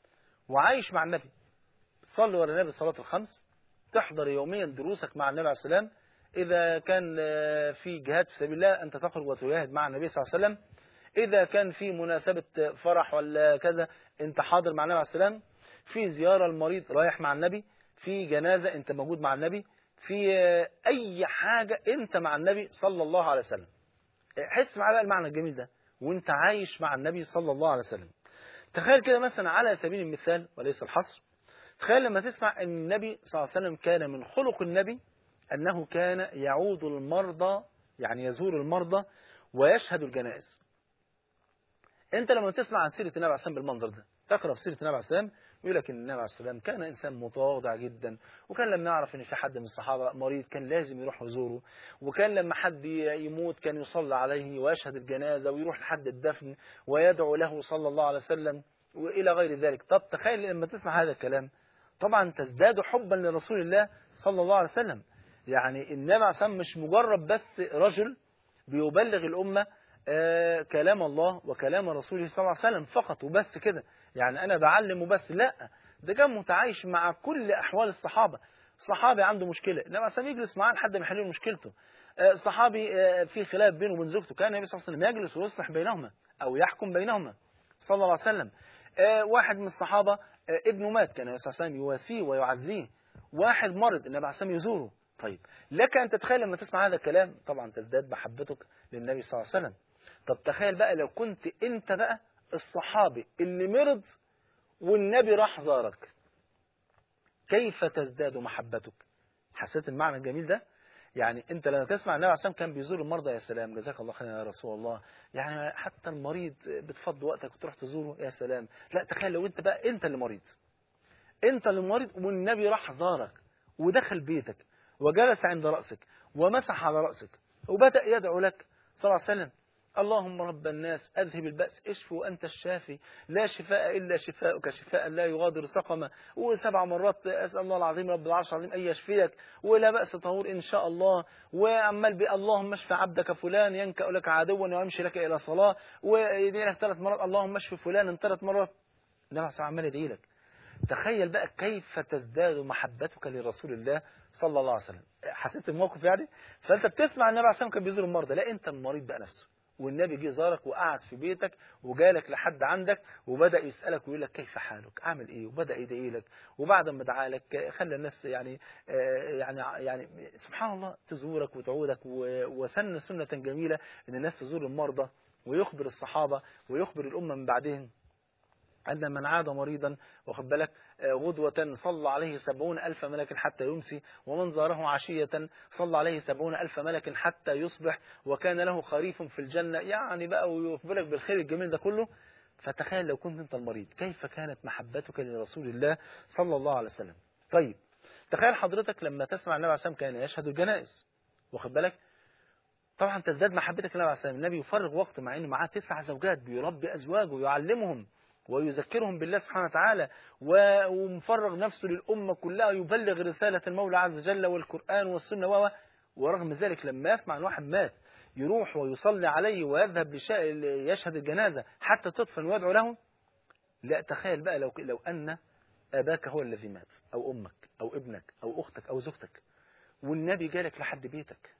وعايش مع النبي تصلي ورا النبي صلاة الخمس تحضر يوميا دروسك مع النبي عليه السلام إذا كان في جهاد في سبيل الله أنت تخرج وتجاهد مع النبي صلى الله عليه وسلم إذا كان في مناسبة فرح ولا كذا أنت حاضر مع النبي عليه السلام في زيارة المريض رايح مع النبي في جنازة أنت موجود مع النبي في أي حاجة أنت مع النبي صلى الله عليه وسلم حس معايا المعنى الجميل ده وأنت عايش مع النبي صلى الله عليه وسلم تخيل كده مثلا على سبيل المثال وليس الحصر تخيل لما تسمع أن النبي صلى الله عليه وسلم كان من خلق النبي أنه كان يعود المرضى يعني يزور المرضى ويشهد الجنائز انت لما تسمع عن سيرة النبي عليه السلام بالمنظر ده تقرأ في سيرة النبي عليه السلام يقول لك ان النبي عليه السلام كان انسان متواضع جدا وكان لما يعرف ان في حد من الصحابه مريض كان لازم يروح يزوره وكان لما حد يموت كان يصلى عليه ويشهد الجنازه ويروح لحد الدفن ويدعو له صلى الله عليه وسلم والى غير ذلك طب تخيل لما تسمع هذا الكلام طبعا تزداد حبا لرسول الله صلى الله عليه وسلم يعني النبي عليه السلام مش مجرد بس رجل بيبلغ الامه آه كلام الله وكلام رسوله صلى الله عليه وسلم فقط وبس كده يعني أنا بعلم وبس لا ده كان متعايش مع كل أحوال الصحابة صحابي عنده مشكلة النبي عليه السلام يجلس معاه لحد ما يحل مشكلته آه صحابي آه في خلاف بينه وبين زوجته كان النبي صلى الله عليه وسلم يجلس ويصلح بينهما أو يحكم بينهما صلى الله عليه وسلم واحد من الصحابة ابنه مات كان النبي صلى الله عليه وسلم يواسيه ويعزيه واحد مرض النبي عليه السلام يزوره طيب لك أن تتخيل لما تسمع هذا الكلام طبعا تزداد محبتك للنبي صلى الله عليه وسلم طب تخيل بقى لو كنت انت بقى الصحابي اللي مرض والنبي راح زارك كيف تزداد محبتك حسيت المعنى الجميل ده يعني انت لما تسمع النبي عليه الصلاه كان بيزور المرضى يا سلام جزاك الله خيرا يا رسول الله يعني حتى المريض بتفضي وقتك وتروح تزوره يا سلام لا تخيل لو انت بقى انت اللي مريض انت اللي مريض والنبي راح زارك ودخل بيتك وجلس عند راسك ومسح على راسك وبدا يدعو لك صلى الله عليه وسلم اللهم رب الناس أذهب البأس اشف وأنت الشافي لا شفاء إلا شفاءك شفاء لا يغادر سقما وسبع مرات أسأل الله العظيم رب العرش العظيم أن يشفيك ولا بأس طهور إن شاء الله وعمال بي اللهم اشف عبدك فلان ينكأ لك عدوا ويمشي لك إلى صلاة ويدعي لك ثلاث مرات اللهم اشف فلانا ثلاث مرات النبي عليه عمال يدعي لك تخيل بقى كيف تزداد محبتك لرسول الله صلى الله عليه وسلم حسيت الموقف يعني فانت بتسمع النبي عليه الصلاه كان بيزور المرضى لا انت المريض بقى نفسه والنبي جه زارك وقعد في بيتك وجالك لحد عندك وبدا يسالك ويقول لك كيف حالك عامل ايه وبدا يدعي لك وبعد ما دعا لك خلى الناس يعني يعني يعني سبحان الله تزورك وتعودك وسن سنه جميله ان الناس تزور المرضى ويخبر الصحابه ويخبر الامه من بعدهم أن من عاد مريضا واخد بالك غدوة صلى عليه سبعون ألف ملك حتى يمسي ومن زاره عشية صلى عليه سبعون ألف ملك حتى يصبح وكان له خريف في الجنة يعني بقى ويخبرك بالخير الجميل ده كله فتخيل لو كنت أنت المريض كيف كانت محبتك لرسول الله صلى الله عليه وسلم طيب تخيل حضرتك لما تسمع النبي عليه الصلاة والسلام كان يشهد الجنائز واخد بالك طبعا تزداد محبتك للنبي عليه الصلاة والسلام النبي يفرغ وقت مع انه معاه تسع زوجات بيربي ازواجه ويعلمهم ويذكرهم بالله سبحانه وتعالى ومفرغ نفسه للأمة كلها يبلغ رسالة المولى عز وجل والقرآن والسنة و ورغم ذلك لما يسمع أن واحد مات يروح ويصلي عليه ويذهب يشهد الجنازة حتى تدفن ويدعو له لا تخيل بقى لو, لو أن أباك هو الذي مات أو أمك أو ابنك أو أختك أو زوجتك والنبي جالك لحد بيتك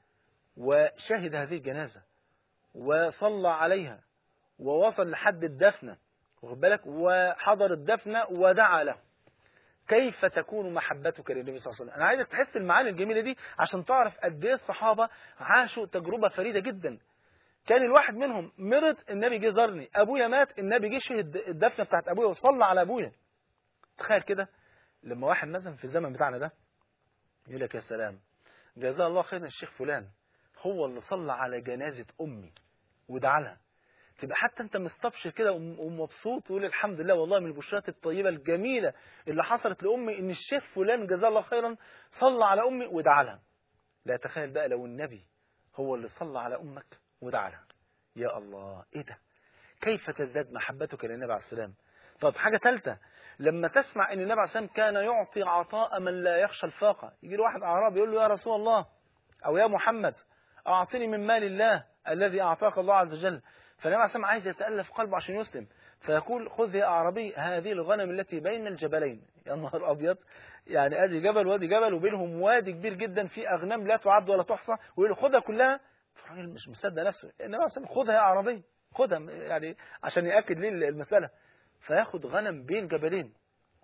وشهد هذه الجنازة وصلى عليها ووصل لحد الدفنه واخد بالك وحضر الدفن ودعا له كيف تكون محبتك للنبي صلى الله عليه وسلم انا عايزك تحس المعاني الجميله دي عشان تعرف قد ايه الصحابه عاشوا تجربه فريده جدا كان الواحد منهم مرض النبي جه زارني ابويا مات النبي جه شهد الدفنه بتاعت ابويا وصلى على ابويا تخيل كده لما واحد مثلا في الزمن بتاعنا ده يقول لك يا سلام جزاه الله خيرا الشيخ فلان هو اللي صلى على جنازه امي ودعا لها تبقى حتى انت مستبشر كده ومبسوط وتقول الحمد لله والله من البشرات الطيبه الجميله اللي حصلت لامي ان الشيخ فلان جزاه الله خيرا صلى على امي ودعا لها لا تخيل بقى لو النبي هو اللي صلى على امك ودعا لها يا الله ايه ده كيف تزداد محبتك للنبي عليه السلام طب حاجه ثالثه لما تسمع ان النبي عليه السلام كان يعطي عطاء من لا يخشى الفاقه يجي له واحد اعرابي يقول له يا رسول الله او يا محمد اعطني من مال الله الذي اعطاك الله عز وجل فالنبي عليه السلام عايز يتألف قلبه عشان يسلم فيقول خذ يا أعرابي هذه الغنم التي بين الجبلين يا نهار أبيض يعني أدي جبل وادي جبل وبينهم وادي كبير جدا فيه أغنام لا تعد ولا تحصى ويقول له خذها كلها فالراجل مش مصدق نفسه النبي عليه السلام خذها يا أعرابي خذها يعني عشان يأكد ليه المسألة فياخد غنم بين جبلين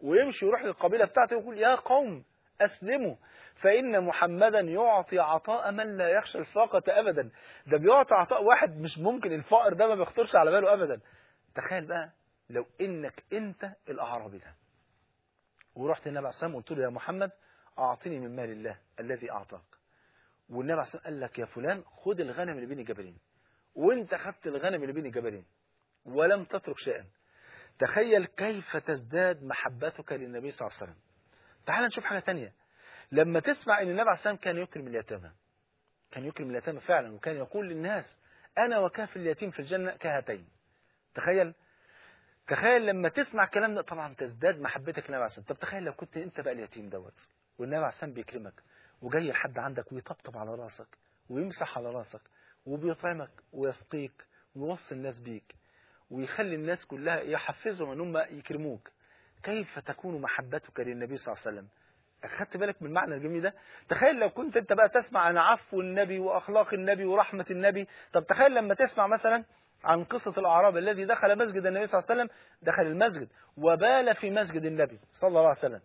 ويمشي يروح للقبيلة بتاعته ويقول يا قوم أسلموا فإن محمدا يعطي عطاء من لا يخشى الفاقة أبدا ده بيعطي عطاء واحد مش ممكن الفقر ده ما بيخطرش على باله أبدا تخيل بقى لو إنك أنت الأعرابي ده ورحت للنبي عليه الصلاة والسلام وقلت له يا محمد أعطني من مال الله الذي أعطاك والنبي عليه الصلاة والسلام قال لك يا فلان خد الغنم اللي بين الجبلين وانت خدت الغنم اللي بين الجبلين ولم تترك شيئا تخيل كيف تزداد محبتك للنبي صلى الله عليه وسلم تعال نشوف حاجة تانية لما تسمع ان النبي عليه الصلاة والسلام كان يكرم اليتامى كان يكرم اليتامى فعلا وكان يقول للناس انا وكاف اليتيم في الجنة كهاتين تخيل تخيل لما تسمع الكلام ده طبعا تزداد محبتك للنبي عليه الصلاة والسلام طب تخيل لو كنت انت بقى اليتيم دوت والنبي عليه الصلاة والسلام بيكرمك وجاي لحد عندك ويطبطب على راسك ويمسح على راسك وبيطعمك ويسقيك ويوصي الناس بيك ويخلي الناس كلها يحفزهم ان هم يكرموك كيف تكون محبتك للنبي صلى الله عليه وسلم أخدت بالك من المعنى الجميل ده تخيل لو كنت انت بقى تسمع عن عفو النبي واخلاق النبي ورحمة النبي طب تخيل لما تسمع مثلا عن قصة الأعراب الذي دخل مسجد النبي صلى الله عليه وسلم دخل المسجد وبال في مسجد النبي صلى الله عليه وسلم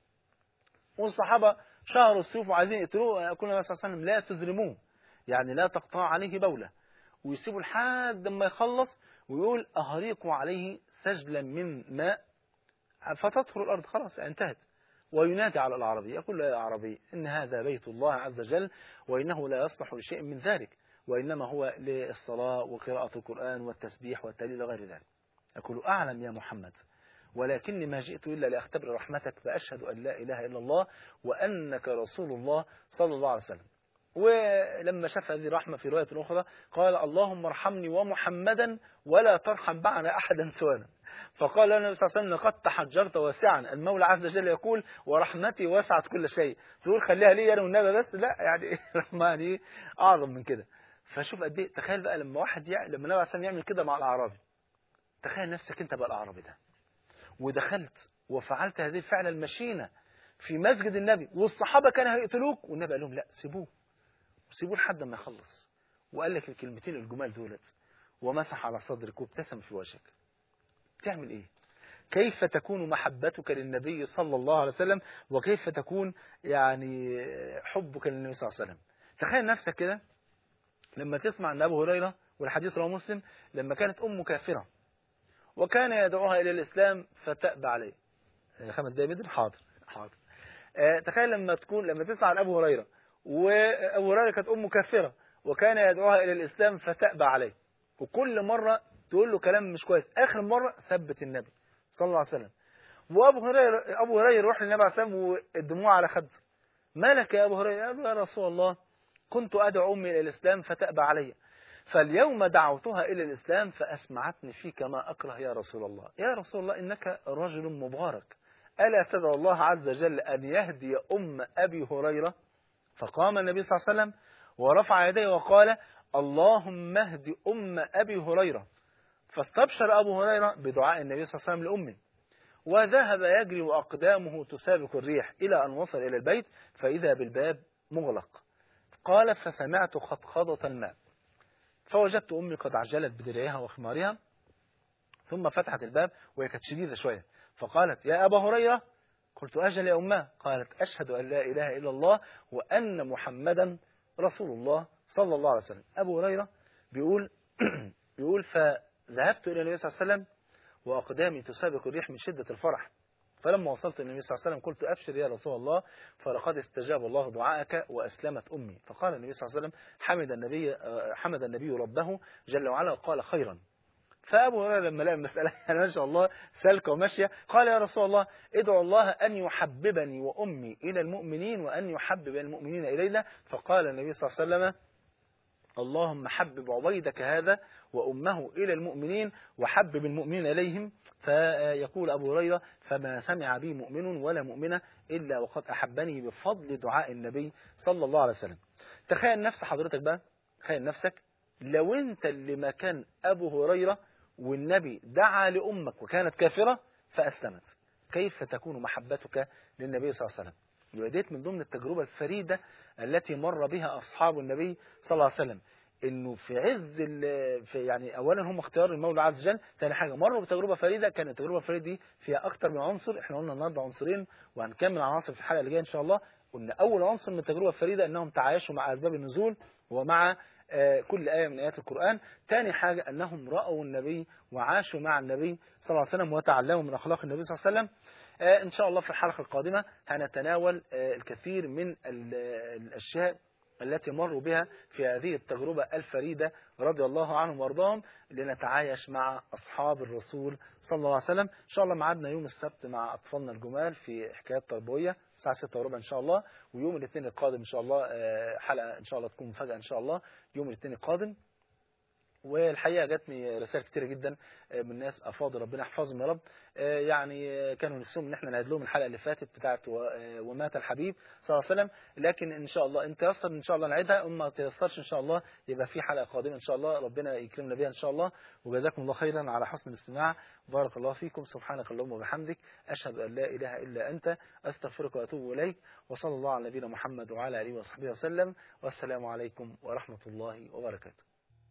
والصحابة شهروا السيوف وعايزين يقتلوه يقول النبي صلى الله عليه وسلم لا تظلموه يعني لا تقطع عليه بولة ويسيبوا لحد ما يخلص ويقول أهريقوا عليه سجلا من ماء فتطهر الأرض خلاص انتهت وينادي على الأعرابي يقول له يا أعرابي إن هذا بيت الله عز وجل وإنه لا يصلح لشيء من ذلك وإنما هو للصلاة وقراءة القرآن والتسبيح والتهليل وغير ذلك يقول أعلم يا محمد ولكني ما جئت إلا لأختبر رحمتك فأشهد أن لا إله إلا الله وأنك رسول الله صلى الله عليه وسلم ولما شاف هذه الرحمة في رواية أخرى قال اللهم ارحمني ومحمدا ولا ترحم معنا أحدا سوانا فقال له النبي صلى الله عليه وسلم قد تحجرت واسعا المولى عز وجل يقول ورحمتي وسعت كل شيء تقول خليها لي انا والنبي بس لا يعني رحمة دي اعظم من كده فشوف قد ايه تخيل بقى لما واحد يع... لما النبي عليه الصلاه يعمل كده مع الاعرابي تخيل نفسك انت بقى الاعرابي ده ودخلت وفعلت هذه الفعله المشينه في مسجد النبي والصحابه كانوا هيقتلوك والنبي قال لهم لا سيبوه سيبوه لحد ما يخلص وقال لك الكلمتين الجمال دولت ومسح على صدرك وابتسم في وجهك تعمل ايه كيف تكون محبتك للنبي صلى الله عليه وسلم وكيف تكون يعني حبك للنبي صلى الله عليه وسلم تخيل نفسك كده لما تسمع ان ابو هريره والحديث رواه مسلم لما كانت امه كافره وكان يدعوها الى الاسلام فتأبى عليه خمس دقايق مدن حاضر حاضر آه تخيل لما تكون لما تسمع عن ابو هريره وابو هريره كانت امه كافره وكان يدعوها الى الاسلام فتأبى عليه وكل مره تقول له كلام مش كويس اخر مره ثبت النبي صلى الله عليه وسلم وابو هريره ابو هريره يروح للنبي عليه الصلاه والسلام والدموع على خده مالك يا ابو هريره قال له يا رسول الله كنت ادعو امي الى الاسلام فتأبى علي فاليوم دعوتها الى الاسلام فاسمعتني فيك ما اكره يا رسول الله يا رسول الله انك رجل مبارك الا تدعو الله عز وجل ان يهدي ام ابي هريره فقام النبي صلى الله عليه وسلم ورفع يديه وقال اللهم اهد ام ابي هريره فاستبشر أبو هريرة بدعاء النبي صلى الله عليه وسلم لأمه وذهب يجري وأقدامه تسابق الريح إلى أن وصل إلى البيت فإذا بالباب مغلق قال فسمعت خطخضة الماء فوجدت أمي قد عجلت بدرعها وخمارها ثم فتحت الباب وهي كانت شديدة شوية فقالت يا أبا هريرة قلت أجل يا أماه قالت أشهد أن لا إله إلا الله وأن محمدا رسول الله صلى الله عليه وسلم أبو هريرة بيقول بيقول ف ذهبت إلى النبي صلى الله عليه وسلم وأقدامي تسابق الريح من شدة الفرح فلما وصلت إلى النبي صلى الله عليه وسلم قلت أبشر يا رسول الله فلقد استجاب الله دعاءك وأسلمت أمي فقال النبي صلى الله عليه وسلم حمد النبي حمد النبي ربه جل وعلا وقال خيرا فأبو هريرة لما لقى المسألة يعني ما شاء الله سالكة وماشية قال يا رسول الله ادعو الله أن يحببني وأمي إلى المؤمنين وأن يحبب المؤمنين إلينا فقال النبي صلى الله عليه وسلم اللهم حبب عبيدك هذا وأمه إلى المؤمنين وحبب المؤمنين إليهم فيقول أبو هريرة فما سمع بي مؤمن ولا مؤمنة إلا وقد أحبني بفضل دعاء النبي صلى الله عليه وسلم تخيل نفس حضرتك بقى تخيل نفسك لو أنت اللي مكان أبو هريرة والنبي دعا لأمك وكانت كافرة فأسلمت كيف تكون محبتك للنبي صلى الله عليه وسلم وديت من ضمن التجربة الفريدة التي مر بها أصحاب النبي صلى الله عليه وسلم انه في عز ال- في يعني اولا هم اختيار المولى عز وجل ثاني حاجه مروا بتجربه فريده كانت التجربه الفريده دي فيها اكتر من عنصر احنا قلنا النهارده عنصرين وهنكمل عناصر في الحلقه اللي جايه ان شاء الله قلنا اول عنصر من التجربه الفريده انهم تعايشوا مع اسباب النزول ومع آه، كل آية من آيات القرآن تاني حاجة أنهم رأوا النبي وعاشوا مع النبي صلى الله عليه وسلم وتعلموا من أخلاق النبي صلى الله عليه وسلم آه، إن شاء الله في الحلقة القادمة هنتناول آه، الكثير من ال- الأشياء التي مروا بها في هذه التجربة الفريدة رضي الله عنهم وارضاهم لنتعايش مع أصحاب الرسول صلى الله عليه وسلم إن شاء الله معادنا يوم السبت مع أطفالنا الجمال في حكايات تربوية الساعة 6 وربع إن شاء الله ويوم الاثنين القادم إن شاء الله آه، حلقة إن شاء الله تكون مفاجأة إن شاء الله يوم الاثنين القادم والحقيقه جاتني رسائل كتيره جدا من ناس افاضل ربنا يحفظهم يا رب آه، يعني آه، كانوا نفسهم ان احنا نعيد لهم الحلقه اللي فاتت بتاعت و- آه، ومات الحبيب صلى الله عليه وسلم لكن ان شاء الله ان تيسر ان شاء الله نعيدها اما ما تيسرش ان شاء الله يبقى في حلقه قادمه ان شاء الله ربنا يكرمنا بها ان شاء الله وجزاكم الله خيرا على حسن الاستماع بارك الله فيكم سبحانك اللهم وبحمدك اشهد ان لا اله الا انت استغفرك واتوب اليك وصلى الله على نبينا محمد وعلى اله وصحبه وسلم والسلام عليكم ورحمه الله وبركاته